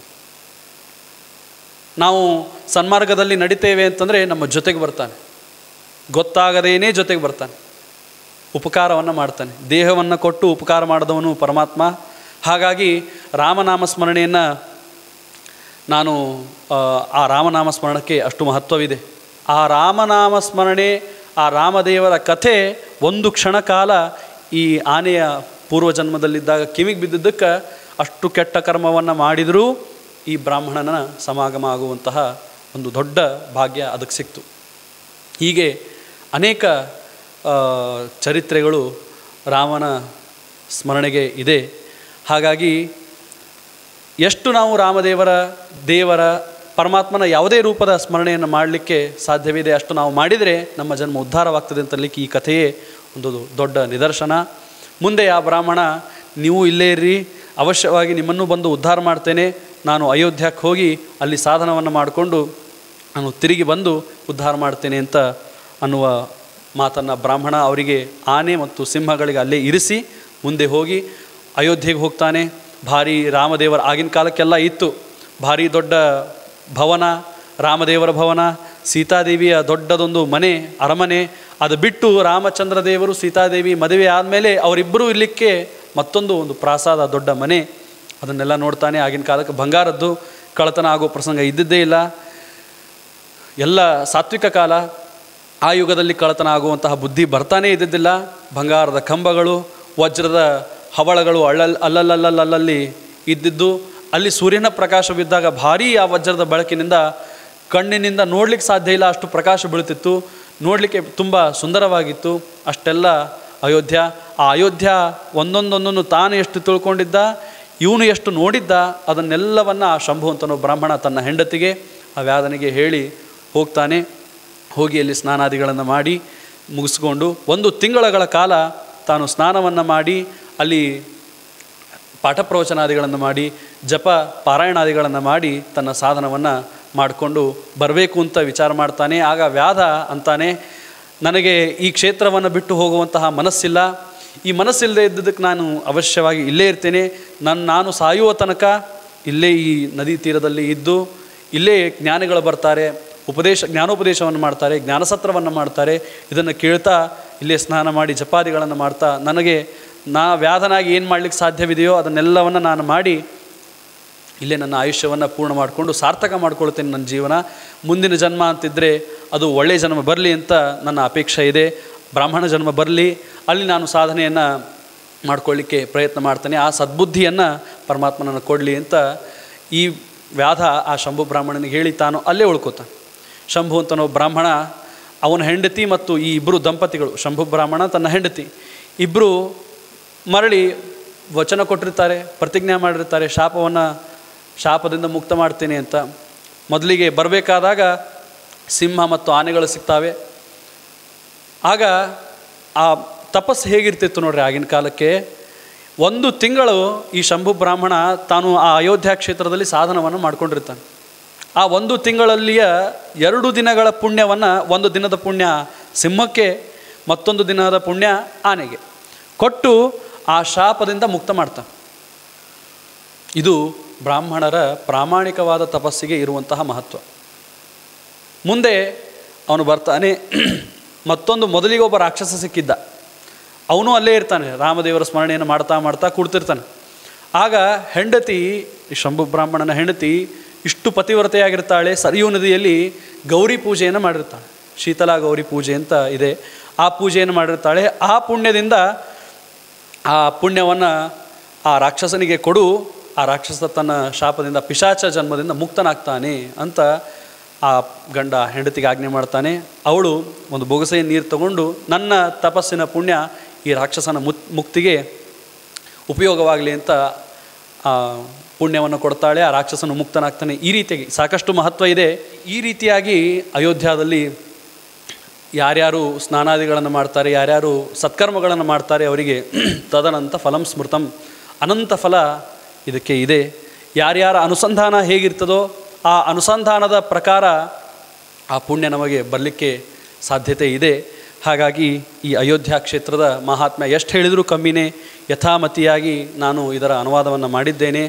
ನಾವು ಸನ್ಮಾರ್ಗದಲ್ಲಿ ನಡಿತೇವೆ ಅಂತಂದರೆ ನಮ್ಮ ಜೊತೆಗೆ ಬರ್ತಾನೆ ಗೊತ್ತಾಗದೇನೇ ಜೊತೆಗೆ ಬರ್ತಾನೆ ಉಪಕಾರವನ್ನು ಮಾಡ್ತಾನೆ ದೇಹವನ್ನು ಕೊಟ್ಟು ಉಪಕಾರ ಮಾಡಿದವನು ಪರಮಾತ್ಮ ಹಾಗಾಗಿ ರಾಮನಾಮ ಸ್ಮರಣೆಯನ್ನು ನಾನು ಆ, ಆ ರಾಮನಾಮ ಸ್ಮರಣಕ್ಕೆ ಅಷ್ಟು ಮಹತ್ವವಿದೆ ಆ ರಾಮನಾಮ ಸ್ಮರಣೆ ಆ ರಾಮದೇವರ ಕಥೆ ಒಂದು ಕ್ಷಣ ಕಾಲ ಈ ಆನೆಯ ಪೂರ್ವಜನ್ಮದಲ್ಲಿದ್ದಾಗ ಕಿವಿಗೆ ಬಿದ್ದಿದ್ದಕ್ಕೆ ಅಷ್ಟು ಕೆಟ್ಟ ಕರ್ಮವನ್ನು ಮಾಡಿದರೂ ಈ ಬ್ರಾಹ್ಮಣನ ಸಮಾಗಮ ಆಗುವಂತಹ ಒಂದು ದೊಡ್ಡ ಭಾಗ್ಯ ಅದಕ್ಕೆ ಸಿಕ್ತು ಹೀಗೆ ಅನೇಕ ಆ, ಚರಿತ್ರೆಗಳು ರಾಮನ ಸ್ಮರಣೆಗೆ ಇದೆ ಹಾಗಾಗಿ ಎಷ್ಟು ನಾವು ರಾಮದೇವರ ದೇವರ ಪರಮಾತ್ಮನ ಯಾವುದೇ ರೂಪದ ಸ್ಮರಣೆಯನ್ನು ಮಾಡಲಿಕ್ಕೆ ಸಾಧ್ಯವಿದೆ ಅಷ್ಟು ನಾವು ಮಾಡಿದರೆ ನಮ್ಮ ಜನ್ಮ ಉದ್ಧಾರವಾಗ್ತದೆ ಅಂತಲಿಕ್ಕೆ ಈ ಕಥೆಯೇ ಒಂದು ದೊಡ್ಡ ನಿದರ್ಶನ ಮುಂದೆ ಆ ಬ್ರಾಹ್ಮಣ ನೀವು ಇಲ್ಲೇ ಇರ್ರಿ ಅವಶ್ಯವಾಗಿ ನಿಮ್ಮನ್ನು ಬಂದು ಉದ್ಧಾರ ಮಾಡ್ತೇನೆ ನಾನು ಅಯೋಧ್ಯಕ್ಕೆ ಹೋಗಿ ಅಲ್ಲಿ ಸಾಧನವನ್ನು ಮಾಡಿಕೊಂಡು ನಾನು ತಿರುಗಿ ಬಂದು ಉದ್ಧಾರ ಮಾಡ್ತೇನೆ ಅಂತ ಅನ್ನುವ ಮಾತನ್ನು ಬ್ರಾಹ್ಮಣ ಅವರಿಗೆ ಆನೆ ಮತ್ತು ಸಿಂಹಗಳಿಗೆ ಅಲ್ಲೇ ಇರಿಸಿ ಮುಂದೆ ಹೋಗಿ ಅಯೋಧ್ಯೆಗೆ ಹೋಗ್ತಾನೆ ಭಾರಿ ರಾಮದೇವರ ಆಗಿನ ಕಾಲಕ್ಕೆಲ್ಲ ಇತ್ತು ಭಾರಿ ದೊಡ್ಡ ಭವನ ರಾಮದೇವರ ಭವನ ಸೀತಾದೇವಿಯ ದೊಡ್ಡದೊಂದು ಮನೆ ಅರಮನೆ ಅದು ಬಿಟ್ಟು ರಾಮಚಂದ್ರ ದೇವರು ಸೀತಾದೇವಿ ಮದುವೆ ಆದಮೇಲೆ ಅವರಿಬ್ಬರೂ ಇರಲಿಕ್ಕೆ ಮತ್ತೊಂದು ಒಂದು ಪ್ರಾಸಾದ ದೊಡ್ಡ ಮನೆ ಅದನ್ನೆಲ್ಲ ನೋಡ್ತಾನೆ ಆಗಿನ ಕಾಲಕ್ಕೆ ಬಂಗಾರದ್ದು ಕಳತನ ಆಗೋ ಪ್ರಸಂಗ ಇದ್ದಿದ್ದೇ ಇಲ್ಲ ಎಲ್ಲ ಸಾತ್ವಿಕ ಕಾಲ ಆ ಯುಗದಲ್ಲಿ ಕಳತನ ಆಗುವಂತಹ ಬುದ್ಧಿ ಬರ್ತಾನೇ ಇದ್ದಿದ್ದಿಲ್ಲ ಬಂಗಾರದ ಕಂಬಗಳು ವಜ್ರದ ಹವಳಗಳು ಅಳ್ಳಲ್ ಅಲ್ಲಲ್ಲಲ್ಲಲ್ಲಿ ಇದ್ದಿದ್ದು ಅಲ್ಲಿ ಸೂರ್ಯನ ಪ್ರಕಾಶ ಬಿದ್ದಾಗ ಭಾರೀ ಆ ವಜ್ರದ ಬೆಳಕಿನಿಂದ ಕಣ್ಣಿನಿಂದ ನೋಡ್ಲಿಕ್ಕೆ ಸಾಧ್ಯ ಇಲ್ಲ ಅಷ್ಟು ಪ್ರಕಾಶ ಬೀಳುತ್ತಿತ್ತು ನೋಡಲಿಕ್ಕೆ ತುಂಬ ಸುಂದರವಾಗಿತ್ತು ಅಷ್ಟೆಲ್ಲ ಅಯೋಧ್ಯ ಆ ಅಯೋಧ್ಯ ಒಂದೊಂದೊಂದೊಂದು ತಾನು ಎಷ್ಟು ತಿಳ್ಕೊಂಡಿದ್ದ ಇವನು ಎಷ್ಟು ನೋಡಿದ್ದ ಅದನ್ನೆಲ್ಲವನ್ನು ಆ ಶಂಭು ಅಂತನೋ ಬ್ರಾಹ್ಮಣ ತನ್ನ ಹೆಂಡತಿಗೆ ಆ ವ್ಯಾದನಿಗೆ ಹೇಳಿ ಹೋಗ್ತಾನೆ ಹೋಗಿ ಅಲ್ಲಿ ಸ್ನಾನಾದಿಗಳನ್ನು ಮಾಡಿ ಮುಗಿಸ್ಕೊಂಡು ಒಂದು ತಿಂಗಳಗಳ ಕಾಲ ತಾನು ಸ್ನಾನವನ್ನು ಮಾಡಿ ಅಲ್ಲಿ ಪಾಠ ಪ್ರವಚನಾದಿಗಳನ್ನು ಮಾಡಿ ಜಪ ಪಾರಾಯಣಾದಿಗಳನ್ನು ಮಾಡಿ ತನ್ನ ಸಾಧನವನ್ನು ಮಾಡಿಕೊಂಡು ಬರಬೇಕು ಅಂತ ವಿಚಾರ ಮಾಡ್ತಾನೆ ಆಗ ವ್ಯಾಧ ಅಂತಾನೆ ನನಗೆ ಈ ಕ್ಷೇತ್ರವನ್ನು ಬಿಟ್ಟು ಹೋಗುವಂತಹ ಮನಸ್ಸಿಲ್ಲ ಈ ಮನಸ್ಸಿಲ್ಲದೆ ಇದ್ದದಕ್ಕೆ ನಾನು ಅವಶ್ಯವಾಗಿ ಇಲ್ಲೇ ಇರ್ತೇನೆ ನನ್ನ ನಾನು ಸಾಯುವ ತನಕ ಇಲ್ಲೇ ಈ ನದಿ ತೀರದಲ್ಲಿ ಇದ್ದು ಇಲ್ಲೇ ಜ್ಞಾನಿಗಳು ಬರ್ತಾರೆ ಉಪದೇಶ ಜ್ಞಾನೋಪದೇಶವನ್ನು ಮಾಡ್ತಾರೆ ಜ್ಞಾನಸತ್ರವನ್ನು ಮಾಡ್ತಾರೆ ಇದನ್ನು ಕೇಳ್ತಾ ಇಲ್ಲೇ ಸ್ನಾನ ಮಾಡಿ ಜಪಾದಿಗಳನ್ನು ಮಾಡ್ತಾ ನನಗೆ ನಾ ವ್ಯಾಧನಾಗಿ ಏನು ಮಾಡಲಿಕ್ಕೆ ಸಾಧ್ಯವಿದೆಯೋ ಅದನ್ನೆಲ್ಲವನ್ನು ನಾನು ಮಾಡಿ ಇಲ್ಲೇ ನನ್ನ ಆಯುಷ್ಯವನ್ನು ಪೂರ್ಣ ಮಾಡಿಕೊಂಡು ಸಾರ್ಥಕ ಮಾಡ್ಕೊಳ್ತೇನೆ ನನ್ನ ಜೀವನ ಮುಂದಿನ ಜನ್ಮ ಅಂತಿದ್ದರೆ ಅದು ಒಳ್ಳೆಯ ಜನ್ಮ ಬರಲಿ ಅಂತ ನನ್ನ ಅಪೇಕ್ಷೆ ಇದೆ ಬ್ರಾಹ್ಮಣ ಜನ್ಮ ಬರಲಿ ಅಲ್ಲಿ ನಾನು ಸಾಧನೆಯನ್ನು ಮಾಡ್ಕೊಳ್ಳಿಕ್ಕೆ ಪ್ರಯತ್ನ ಮಾಡ್ತೇನೆ ಆ ಸದ್ಬುದ್ಧಿಯನ್ನು ಪರಮಾತ್ಮ ನನಗೆ ಕೊಡಲಿ ಅಂತ ಈ ವ್ಯಾಧ ಆ ಶಂಭು ಬ್ರಾಹ್ಮಣನಿಗೆ ಹೇಳಿ ತಾನು ಅಲ್ಲೇ ಉಳ್ಕೋತಾನೆ ಶಂಭು ಅಂತನೋ ಬ್ರಾಹ್ಮಣ ಅವನ ಹೆಂಡತಿ ಮತ್ತು ಈ ಇಬ್ಬರು ದಂಪತಿಗಳು ಶಂಭು ಬ್ರಾಹ್ಮಣ ತನ್ನ ಹೆಂಡತಿ ಇಬ್ಬರು ಮರಳಿ ವಚನ ಕೊಟ್ಟಿರ್ತಾರೆ ಪ್ರತಿಜ್ಞೆ ಮಾಡಿರ್ತಾರೆ ಶಾಪವನ್ನು ಶಾಪದಿಂದ ಮುಕ್ತ ಮಾಡ್ತೇನೆ ಅಂತ ಮೊದಲಿಗೆ ಬರಬೇಕಾದಾಗ ಸಿಂಹ ಮತ್ತು ಆನೆಗಳು ಸಿಗ್ತಾವೆ ಆಗ ಆ ತಪಸ್ಸು ಹೇಗಿರ್ತಿತ್ತು ನೋಡ್ರಿ ಆಗಿನ ಕಾಲಕ್ಕೆ ಒಂದು ತಿಂಗಳು ಈ ಶಂಭು ಬ್ರಾಹ್ಮಣ ತಾನು ಆ ಅಯೋಧ್ಯ ಕ್ಷೇತ್ರದಲ್ಲಿ ಸಾಧನವನ್ನು ಮಾಡ್ಕೊಂಡಿರ್ತಾನೆ ಆ ಒಂದು ತಿಂಗಳಲ್ಲಿಯ ಎರಡು ದಿನಗಳ ಪುಣ್ಯವನ್ನು ಒಂದು ದಿನದ ಪುಣ್ಯ ಸಿಂಹಕ್ಕೆ ಮತ್ತೊಂದು ದಿನದ ಪುಣ್ಯ ಆನೆಗೆ ಕೊಟ್ಟು ಆ ಶಾಪದಿಂದ ಮುಕ್ತ ಮಾಡ್ತಾನೆ ಇದು ಬ್ರಾಹ್ಮಣರ ಪ್ರಾಮಾಣಿಕವಾದ ತಪಸ್ಸಿಗೆ ಇರುವಂತಹ ಮಹತ್ವ ಮುಂದೆ ಅವನು ಬರ್ತಾನೆ ಮತ್ತೊಂದು ಮೊದಲಿಗೆ ಒಬ್ಬ ರಾಕ್ಷಸ ಸಿಕ್ಕಿದ್ದ ಅವನು ಅಲ್ಲೇ ಇರ್ತಾನೆ ರಾಮದೇವರ ಸ್ಮರಣೆಯನ್ನು ಮಾಡ್ತಾ ಮಾಡ್ತಾ ಕೂಡ್ತಿರ್ತಾನೆ ಆಗ ಹೆಂಡತಿ ಈ ಶಂಭು ಬ್ರಾಹ್ಮಣನ ಹೆಂಡತಿ ಇಷ್ಟು ಪತಿವ್ರತೆಯಾಗಿರ್ತಾಳೆ ಸರಿಯೂ ನದಿಯಲ್ಲಿ ಗೌರಿ ಪೂಜೆಯನ್ನು ಮಾಡಿರ್ತಾಳೆ ಶೀತಲಾ ಗೌರಿ ಪೂಜೆ ಅಂತ ಇದೆ ಆ ಪೂಜೆಯನ್ನು ಮಾಡಿರ್ತಾಳೆ ಆ ಪುಣ್ಯದಿಂದ ಆ ಪುಣ್ಯವನ್ನು ಆ ರಾಕ್ಷಸನಿಗೆ ಕೊಡು ಆ ರಾಕ್ಷಸ ತನ್ನ ಶಾಪದಿಂದ ಪಿಶಾಚ ಜನ್ಮದಿಂದ ಮುಕ್ತನಾಗ್ತಾನೆ ಅಂತ ಆ ಗಂಡ ಹೆಂಡತಿಗೆ ಆಜ್ಞೆ ಮಾಡ್ತಾನೆ ಅವಳು ಒಂದು ಬೊಗಸೆಯ ನೀರು ತಗೊಂಡು ನನ್ನ ತಪಸ್ಸಿನ ಪುಣ್ಯ ಈ ರಾಕ್ಷಸನ ಮುತ್ ಮುಕ್ತಿಗೆ ಉಪಯೋಗವಾಗಲಿ ಅಂತ ಆ ಪುಣ್ಯವನ್ನು ಕೊಡ್ತಾಳೆ ಆ ರಾಕ್ಷಸನು ಮುಕ್ತನಾಗ್ತಾನೆ ಈ ರೀತಿಯಾಗಿ ಸಾಕಷ್ಟು ಮಹತ್ವ ಇದೆ ಈ ರೀತಿಯಾಗಿ ಅಯೋಧ್ಯದಲ್ಲಿ ಯಾರ್ಯಾರು ಸ್ನಾನಾದಿಗಳನ್ನು ಮಾಡ್ತಾರೆ ಯಾರ್ಯಾರು ಸತ್ಕರ್ಮಗಳನ್ನು ಮಾಡ್ತಾರೆ ಅವರಿಗೆ ತದನಂತ ಫಲಂ ಸ್ಮೃತಂ ಅನಂತ ಫಲ ಇದಕ್ಕೆ ಇದೆ ಯಾರ್ಯಾರ ಅನುಸಂಧಾನ ಹೇಗಿರ್ತದೋ ಆ ಅನುಸಂಧಾನದ ಪ್ರಕಾರ ಆ ಪುಣ್ಯ ನಮಗೆ ಬರಲಿಕ್ಕೆ ಸಾಧ್ಯತೆ ಇದೆ ಹಾಗಾಗಿ ಈ ಅಯೋಧ್ಯ ಕ್ಷೇತ್ರದ ಮಹಾತ್ಮ್ಯ ಎಷ್ಟು ಹೇಳಿದರೂ ಕಮ್ಮಿನೇ ಯಥಾಮತಿಯಾಗಿ ನಾನು ಇದರ ಅನುವಾದವನ್ನು ಮಾಡಿದ್ದೇನೆ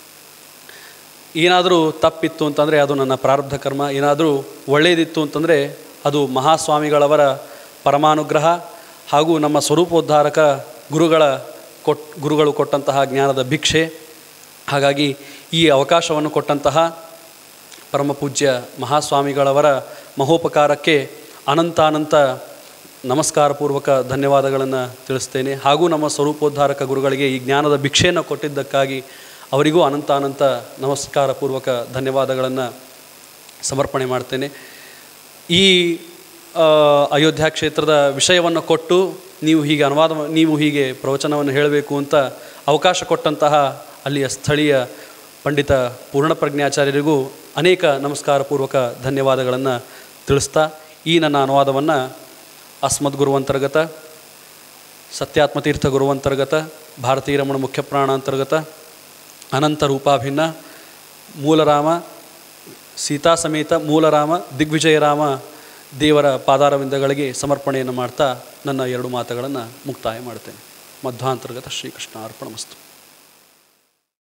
ಏನಾದರೂ ತಪ್ಪಿತ್ತು ಅಂತಂದರೆ ಅದು ನನ್ನ ಪ್ರಾರಬ್ಧ ಕರ್ಮ ಏನಾದರೂ ಒಳ್ಳೆಯದಿತ್ತು ಅಂತಂದರೆ ಅದು ಮಹಾಸ್ವಾಮಿಗಳವರ ಪರಮಾನುಗ್ರಹ ಹಾಗೂ ನಮ್ಮ ಸ್ವರೂಪೋದ್ಧಾರಕ ಗುರುಗಳ ಕೊಟ್ ಗುರುಗಳು ಕೊಟ್ಟಂತಹ ಜ್ಞಾನದ ಭಿಕ್ಷೆ ಹಾಗಾಗಿ ಈ ಅವಕಾಶವನ್ನು ಕೊಟ್ಟಂತಹ ಪರಮ ಪೂಜ್ಯ ಮಹಾಸ್ವಾಮಿಗಳವರ ಮಹೋಪಕಾರಕ್ಕೆ ಅನಂತಾನಂತ ನಮಸ್ಕಾರಪೂರ್ವಕ ಧನ್ಯವಾದಗಳನ್ನು ತಿಳಿಸ್ತೇನೆ ಹಾಗೂ ನಮ್ಮ ಸ್ವರೂಪೋದ್ಧಾರಕ ಗುರುಗಳಿಗೆ ಈ ಜ್ಞಾನದ ಭಿಕ್ಷೆಯನ್ನು ಕೊಟ್ಟಿದ್ದಕ್ಕಾಗಿ ಅವರಿಗೂ ಅನಂತ ಅನಂತ ನಮಸ್ಕಾರಪೂರ್ವಕ ಧನ್ಯವಾದಗಳನ್ನು ಸಮರ್ಪಣೆ ಮಾಡ್ತೇನೆ ಈ ಆ, ಅಯೋಧ್ಯ ಕ್ಷೇತ್ರದ ವಿಷಯವನ್ನು ಕೊಟ್ಟು ನೀವು ಹೀಗೆ ಅನುವಾದ ನೀವು ಹೀಗೆ ಪ್ರವಚನವನ್ನು ಹೇಳಬೇಕು ಅಂತ ಅವಕಾಶ ಕೊಟ್ಟಂತಹ ಅಲ್ಲಿಯ ಸ್ಥಳೀಯ ಪಂಡಿತ ಪೂರ್ಣಪ್ರಜ್ಞಾಚಾರ್ಯರಿಗೂ ಅನೇಕ ನಮಸ್ಕಾರಪೂರ್ವಕ ಧನ್ಯವಾದಗಳನ್ನು ತಿಳಿಸ್ತಾ ಈ ನನ್ನ ಅನುವಾದವನ್ನು ಅಸ್ಮದ್ ಗುರುವಂತರ್ಗತ ಸತ್ಯಾತ್ಮತೀರ್ಥ ಗುರುವಂತರ್ಗತ ಭಾರತೀಯ ರಮಣ ಮುಖ್ಯ ಪ್ರಾಣಾಂತರ್ಗತ ಅನಂತ ರೂಪಾಭಿನ್ನ ಮೂಲರಾಮ ಸೀತಾ ಸಮೇತ ಮೂಲರಾಮ ದಿಗ್ವಿಜಯರಾಮ ದೇವರ ಪಾದಾರವಿಂದಗಳಿಗೆ ಸಮರ್ಪಣೆಯನ್ನು ಮಾಡ್ತಾ ನನ್ನ ಎರಡು ಮಾತುಗಳನ್ನು ಮುಕ್ತಾಯ ಮಾಡ್ತೇನೆ ಮಧ್ವಾಂತರ್ಗತ ಶ್ರೀಕೃಷ್ಣ ಅರ್ಪಣಮಸ್ತು